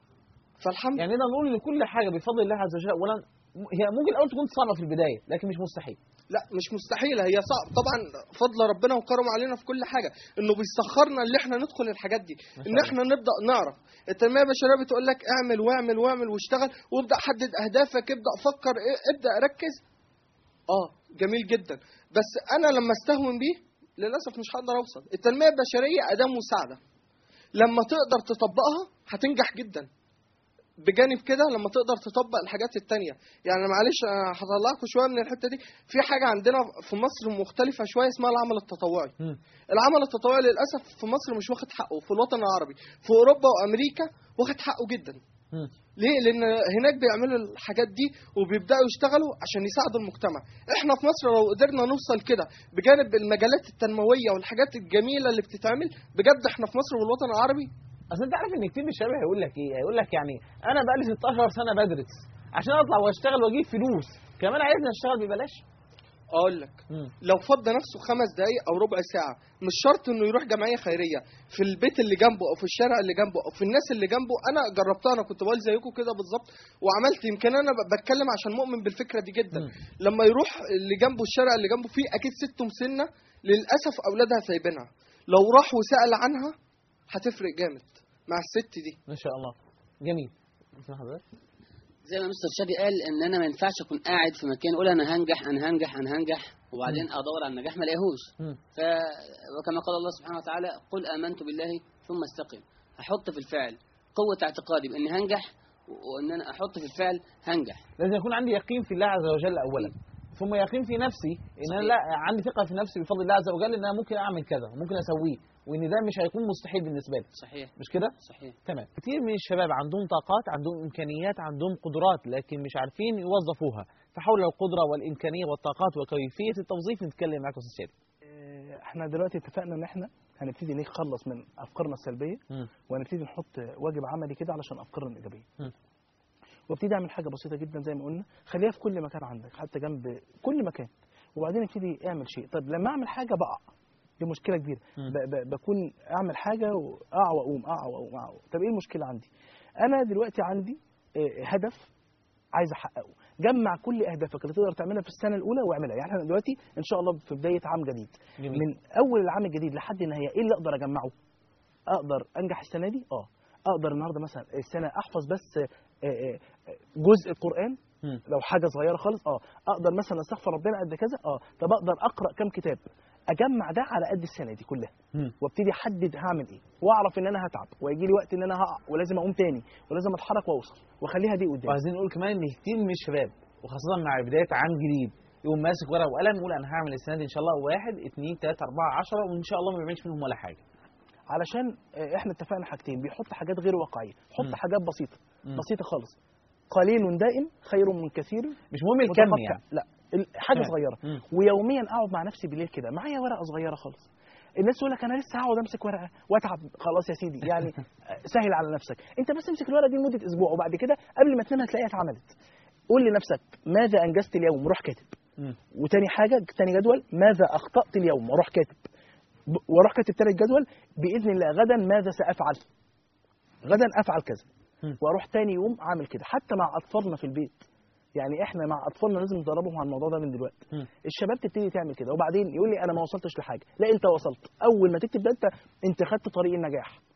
فالحمد يعني نقدر نقول ان كل حاجه بفضل الله عز وجل اولا هي ممكن الاول تكون صعبه في البدايه لكن مش مستحيل لا مش مستحيلة هي صعب طبعا فضل ربنا وكرمه علينا في كل حاجة انه بيسخرنا اللي احنا ندخل الحاجات دي ما شاء ان الله. احنا نبدأ نعرف التنمية البشرية بتقول لك اعمل واعمل واعمل واشتغل وابدأ حدد اهدافك ابدأ فكر إيه، ابدأ ركز اه جميل جدا بس انا لما استهون بيه للاسف مش هقدر اوصل التنمية البشرية اداة مساعدة لما تقدر تطبقها هتنجح جدا بجانب كده لما تقدر تطبق الحاجات التانية يعني معلش أنا هطلعكم شويه من الحته دي في حاجه عندنا في مصر مختلفه شويه اسمها العمل التطوعي مم. العمل التطوعي للاسف في مصر مش واخد حقه في الوطن العربي في اوروبا وامريكا واخد حقه جدا مم. ليه لان هناك بيعملوا الحاجات دي وبيبداوا يشتغلوا عشان يساعدوا المجتمع احنا في مصر لو قدرنا نوصل كده بجانب المجالات التنمويه والحاجات الجميله اللي بتتعمل بجد احنا في مصر والوطن العربي اصل انت عارف ان كتير من الشباب هيقول لك ايه هيقول لك يعني انا بقالي 16 سنه بدرس عشان اطلع واشتغل واجيب فلوس كمان عايزني اشتغل ببلاش اقول لك مم. لو فضى نفسه خمس دقايق او ربع ساعه مش شرط انه يروح جمعيه خيريه في البيت اللي جنبه او في الشارع اللي جنبه او في الناس اللي جنبه انا جربتها انا كنت بقول زيكم كده بالظبط وعملت يمكن انا ب- بتكلم عشان مؤمن بالفكره دي جدا مم. لما يروح اللي جنبه الشارع اللي جنبه فيه اكيد ست مسنه للاسف اولادها سايبينها لو راح وسال عنها هتفرق جامد مع الست دي ما شاء الله جميل اسمع حضرتك زي ما مستر شادي قال ان انا ما ينفعش اكون قاعد في مكان اقول انا هنجح انا هنجح انا هنجح وبعدين ادور على النجاح ما الاقيهوش مم. ف وكما قال الله سبحانه وتعالى قل امنت بالله ثم استقم احط في الفعل قوه اعتقادي باني هنجح وان انا احط في الفعل هنجح لازم يكون عندي يقين في الله عز وجل اولا ثم يقين في نفسي ان انا صحيح. لا عندي ثقه في نفسي بفضل الله عز وجل ان انا ممكن اعمل كذا ممكن اسويه وان ده مش هيكون مستحيل بالنسبه لي صحيح مش كده صحيح تمام كتير من الشباب عندهم طاقات عندهم امكانيات عندهم قدرات لكن مش عارفين يوظفوها فحول القدره والامكانيه والطاقات وكيفيه التوظيف نتكلم معاكم استاذ شادي آه، احنا دلوقتي اتفقنا ان احنا هنبتدي نخلص من افكارنا السلبيه مم. وهنبتدي نحط واجب عملي كده علشان افكارنا الايجابيه مم. وابتدي اعمل حاجه بسيطه جدا زي ما قلنا خليها في كل مكان عندك حتى جنب كل مكان وبعدين ابتدي اعمل شيء طب لما اعمل حاجه بقع دي مشكله كبيره مم. ب- ب- بكون اعمل حاجه واقع واقوم اقع واقوم اقع وأقوم. طب ايه المشكله عندي انا دلوقتي عندي آه، هدف عايز احققه جمع كل اهدافك اللي تقدر تعملها في السنه الاولى واعملها يعني احنا دلوقتي ان شاء الله في بدايه عام جديد جميل. من اول العام الجديد لحد النهايه ايه اللي اقدر اجمعه اقدر انجح السنه دي اه اقدر النهارده مثلا السنه احفظ بس آه، آه، آه، جزء القران مم. لو حاجه صغيره خالص اه اقدر مثلا استغفر ربنا قد كذا اه طب اقدر اقرا كام كتاب اجمع ده على قد السنه دي كلها مم. وابتدي احدد هعمل ايه واعرف ان انا هتعب ويجي لي وقت ان انا هقع ولازم اقوم تاني ولازم اتحرك واوصل واخليها دي قدامي وعايزين نقول كمان ان كتير من الشباب وخاصه مع بدايه عام جديد يقوم ماسك ورقه وقلم يقول انا هعمل السنه دي ان شاء الله واحد اثنين ثلاثه اربعه عشره وان شاء الله ما بيعملش منهم ولا حاجه علشان آه، احنا اتفقنا حاجتين بيحط حاجات غير واقعيه حط مم. حاجات بسيطه مم. بسيطه خالص قليل دائم خير من كثير مش مهم الكم متقطع. يعني لا ال- حاجه تمام. صغيره مم. ويوميا اقعد مع نفسي بالليل كده معايا ورقه صغيره خالص الناس تقول لك انا لسه هقعد امسك ورقه واتعب خلاص يا سيدي يعني سهل على نفسك انت بس امسك الورقه دي لمده اسبوع وبعد كده قبل ما تنام هتلاقيها اتعملت قول لنفسك ماذا انجزت اليوم روح كاتب مم. وتاني حاجه تاني جدول ماذا اخطات اليوم واروح كاتب ب- واروح كاتب تالت جدول باذن الله غدا ماذا سافعل غدا افعل كذا مم. واروح تاني يوم اعمل كده حتى مع اطفالنا في البيت يعني احنا مع اطفالنا لازم ندربهم على الموضوع ده من دلوقتي مم. الشباب تبتدي تعمل كده وبعدين يقول لي انا ما وصلتش لحاجه لا انت وصلت اول ما تكتب ده انت انت خدت طريق النجاح مم.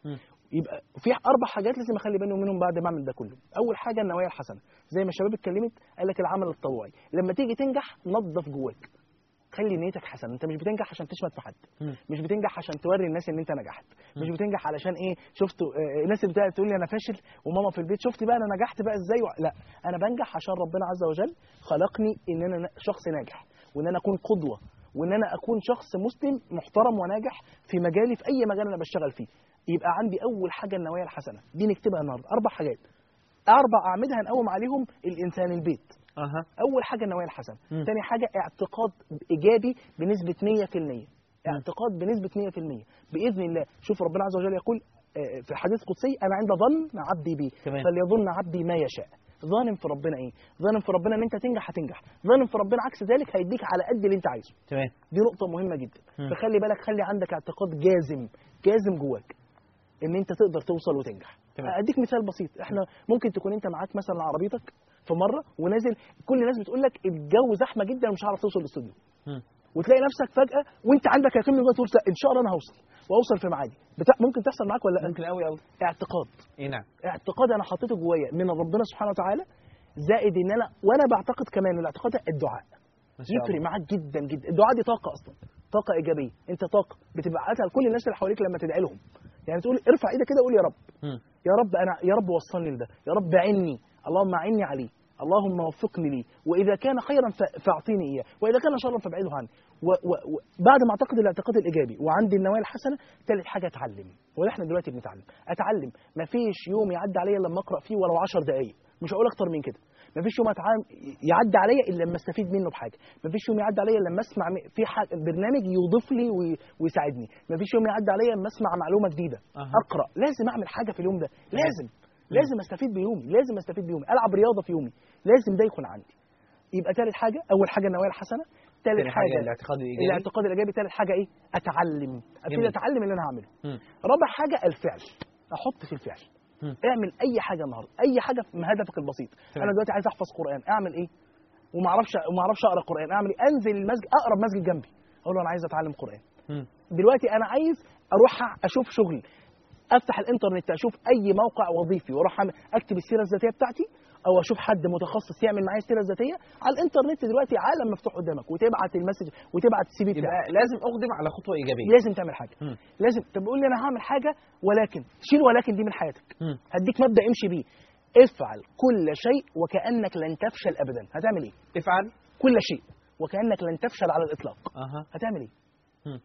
يبقى في اربع حاجات لازم اخلي بالي منهم بعد ما اعمل ده كله اول حاجه النوايا الحسنه زي ما الشباب اتكلمت قال لك العمل التطوعي لما تيجي تنجح نظف جواك خلي نيتك حسنه انت مش بتنجح عشان تشمت في حد مم. مش بتنجح عشان توري الناس ان انت نجحت مش بتنجح علشان ايه شفتوا آه، الناس اللي بتقعد تقول لي انا فاشل وماما في البيت شفتي بقى انا نجحت بقى ازاي و... لا انا بنجح عشان ربنا عز وجل خلقني ان انا ن- شخص ناجح وان انا اكون قدوه وان انا اكون شخص مسلم محترم وناجح في مجالي في اي مجال انا بشتغل فيه يبقى عندي اول حاجه النوايا الحسنه دي نكتبها النهارده اربع حاجات اربع اعمده هنقوم عليهم الانسان البيت اها اول حاجه النوايا الحسنه مم. تاني حاجه اعتقاد ايجابي بنسبه 100% اعتقاد بنسبه 100% باذن الله شوف ربنا عز وجل يقول آه، في حديث قدسي انا عند ظن عبدي بي تمام. فليظن عبدي ما يشاء ظالم في ربنا ايه ظالم في ربنا ان انت تنجح هتنجح ظالم في ربنا عكس ذلك هيديك على قد اللي انت عايزه تمام دي نقطه مهمه جدا مم. فخلي بالك خلي عندك اعتقاد جازم جازم جواك ان انت تقدر توصل وتنجح تمام. اديك مثال بسيط احنا ممكن تكون انت معاك مثلا عربيتك في مره ونازل كل الناس بتقول لك الجو زحمه جدا ومش هعرف توصل الاستوديو مم. وتلاقي نفسك فجاه وانت عندك يقين من جوه تقول لا، ان شاء الله انا هوصل واوصل في ميعادي بتا... ممكن تحصل معاك ولا لا ممكن قوي قوي اعتقاد اي نعم اعتقاد انا حطيته جوايا من ربنا سبحانه وتعالى زائد ان انا وانا بعتقد كمان الاعتقاد ده الدعاء ما شاء يفرق الله معاك جدا جدا الدعاء دي طاقه اصلا طاقه ايجابيه انت طاقه بتبعتها لكل الناس اللي حواليك لما تدعي لهم يعني تقول ارفع ايدك كده وقول يا رب مم. يا رب انا يا رب وصلني لده يا رب عني اللهم اعني عليه اللهم وفقني ليه واذا كان خيرا ف- فاعطيني اياه واذا كان شرا فابعده عني و و و بعد ما اعتقد الاعتقاد الايجابي وعندي النوايا الحسنه ثالث حاجه اتعلم وده احنا دلوقتي بنتعلم اتعلم ما فيش يوم يعدي عليا لما اقرا فيه ولو 10 دقائق مش هقول اكتر من كده ما فيش يوم أتعلم يعدي عليا الا لما استفيد منه بحاجه ما فيش يوم يعدي عليا لما اسمع م- في حاجة برنامج يضيف لي وي- ويساعدني ما فيش يوم يعدي عليا لما اسمع معلومه جديده أها. اقرا لازم اعمل حاجه في اليوم ده لازم لازم استفيد بيومي لازم استفيد بيومي العب رياضه في يومي لازم ده يكون عندي يبقى ثالث حاجه اول حاجه النوايا الحسنه ثالث تاني حاجه حاجه الاعتقاد الايجابي الاعتقاد الايجابي ثالث حاجه ايه اتعلم ابتدي جميل. اتعلم اللي انا هعمله مم. رابع حاجه الفعل احط في الفعل مم. اعمل اي حاجه النهارده اي حاجه في هدفك البسيط تمام. انا دلوقتي عايز احفظ قران اعمل ايه وما اعرفش وما اعرفش اقرا قران اعمل ايه انزل المسجد اقرب مسجد جنبي اقول له انا عايز اتعلم قران مم. دلوقتي انا عايز اروح اشوف شغل افتح الانترنت اشوف اي موقع وظيفي واروح أعمل- اكتب السيره الذاتيه بتاعتي او اشوف حد متخصص يعمل معايا السيره الذاتيه على الانترنت دلوقتي عالم مفتوح قدامك وتبعت المسج وتبعت السي في بتاعك يبقى لازم اقدم على خطوه ايجابيه لازم تعمل حاجه مم. لازم طب قول لي انا هعمل حاجه ولكن شيل ولكن دي من حياتك مم. هديك مبدا امشي بيه افعل كل شيء وكانك لن تفشل ابدا هتعمل ايه افعل كل شيء وكانك لن تفشل على الاطلاق اها هتعمل ايه مم.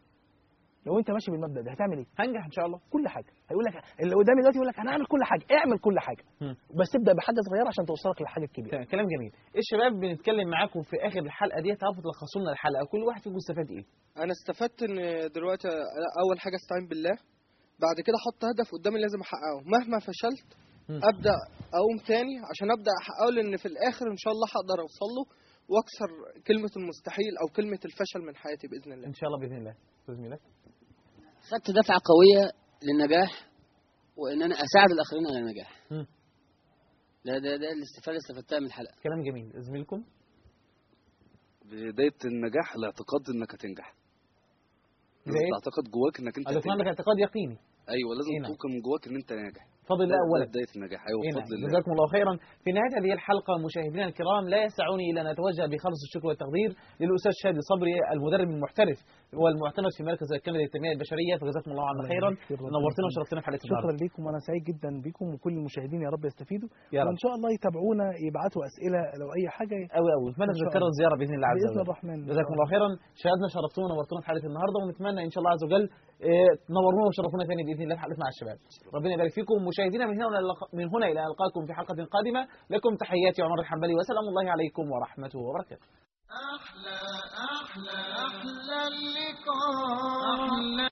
لو انت ماشي بالمبدا ده هتعمل ايه هنجح ان شاء الله كل حاجه هيقول لك اللي قدامي دلوقتي يقول لك انا هعمل كل حاجه اعمل كل حاجه مم. بس ابدا بحاجه صغيره عشان توصلك للحاجه الكبيره تمام، كلام جميل الشباب بنتكلم معاكم في اخر الحلقه دي تعرفوا تلخصوا لنا الحلقه كل واحد فيكم استفاد ايه انا استفدت ان دلوقتي اول حاجه استعين بالله بعد كده احط هدف قدامي لازم احققه مهما فشلت مم. ابدا اقوم تاني عشان ابدا احققه لان في الاخر ان شاء الله هقدر اوصل له واكسر كلمه المستحيل او كلمه الفشل من حياتي باذن الله ان شاء الله باذن الله استاذ ميلاد خدت دفعة قوية للنجاح وإن أنا أساعد الآخرين على النجاح. مم. ده ده ده الاستفادة اللي استفدتها من الحلقة. كلام جميل زميلكم بدايه النجاح الاعتقاد انك هتنجح لازم بداية؟ تعتقد جواك انك انت الاقناع هتنجح. اعتقاد يقيني ايوه لازم إيه نعم. توقن من جواك ان انت ناجح فضل الله ده- ده اولا بدايه النجاح ايوه إيه نعم. بفضل الله جزاكم الله خيرا في نهايه هذه الحلقه مشاهدينا الكرام لا يسعني الا ان اتوجه بخالص الشكر والتقدير للاستاذ شادي صبري المدرب المحترف والمعتمد في مركز الكامل للتنميه البشريه فجزاكم الله عنا خيرا نورتنا وشرفتنا في حلقه شكرا النهارده ليكم وانا سعيد جدا بكم وكل المشاهدين يا رب يستفيدوا يا رب وان شاء الله يتابعونا يبعتوا اسئله لو اي حاجه قوي قوي نتمنى إن شاء تتكرر الله. الزياره باذن الله عز باذن وجل الرحمن إن شاء جزاكم الله خيرا شاهدنا شرفتونا ونورتونا في حلقه النهارده ونتمنى ان شاء الله عز وجل آه، تنورونا وشرفونا ثاني باذن الله في حلقه مع الشباب ربنا يبارك فيكم مشاهدينا من هنا إلى اللق- من هنا الى القاكم في حلقه قادمه لكم تحياتي عمر الحنبلي وسلام الله عليكم ورحمته وبركاته أحلى أحلى أحلى اللقاء أحلى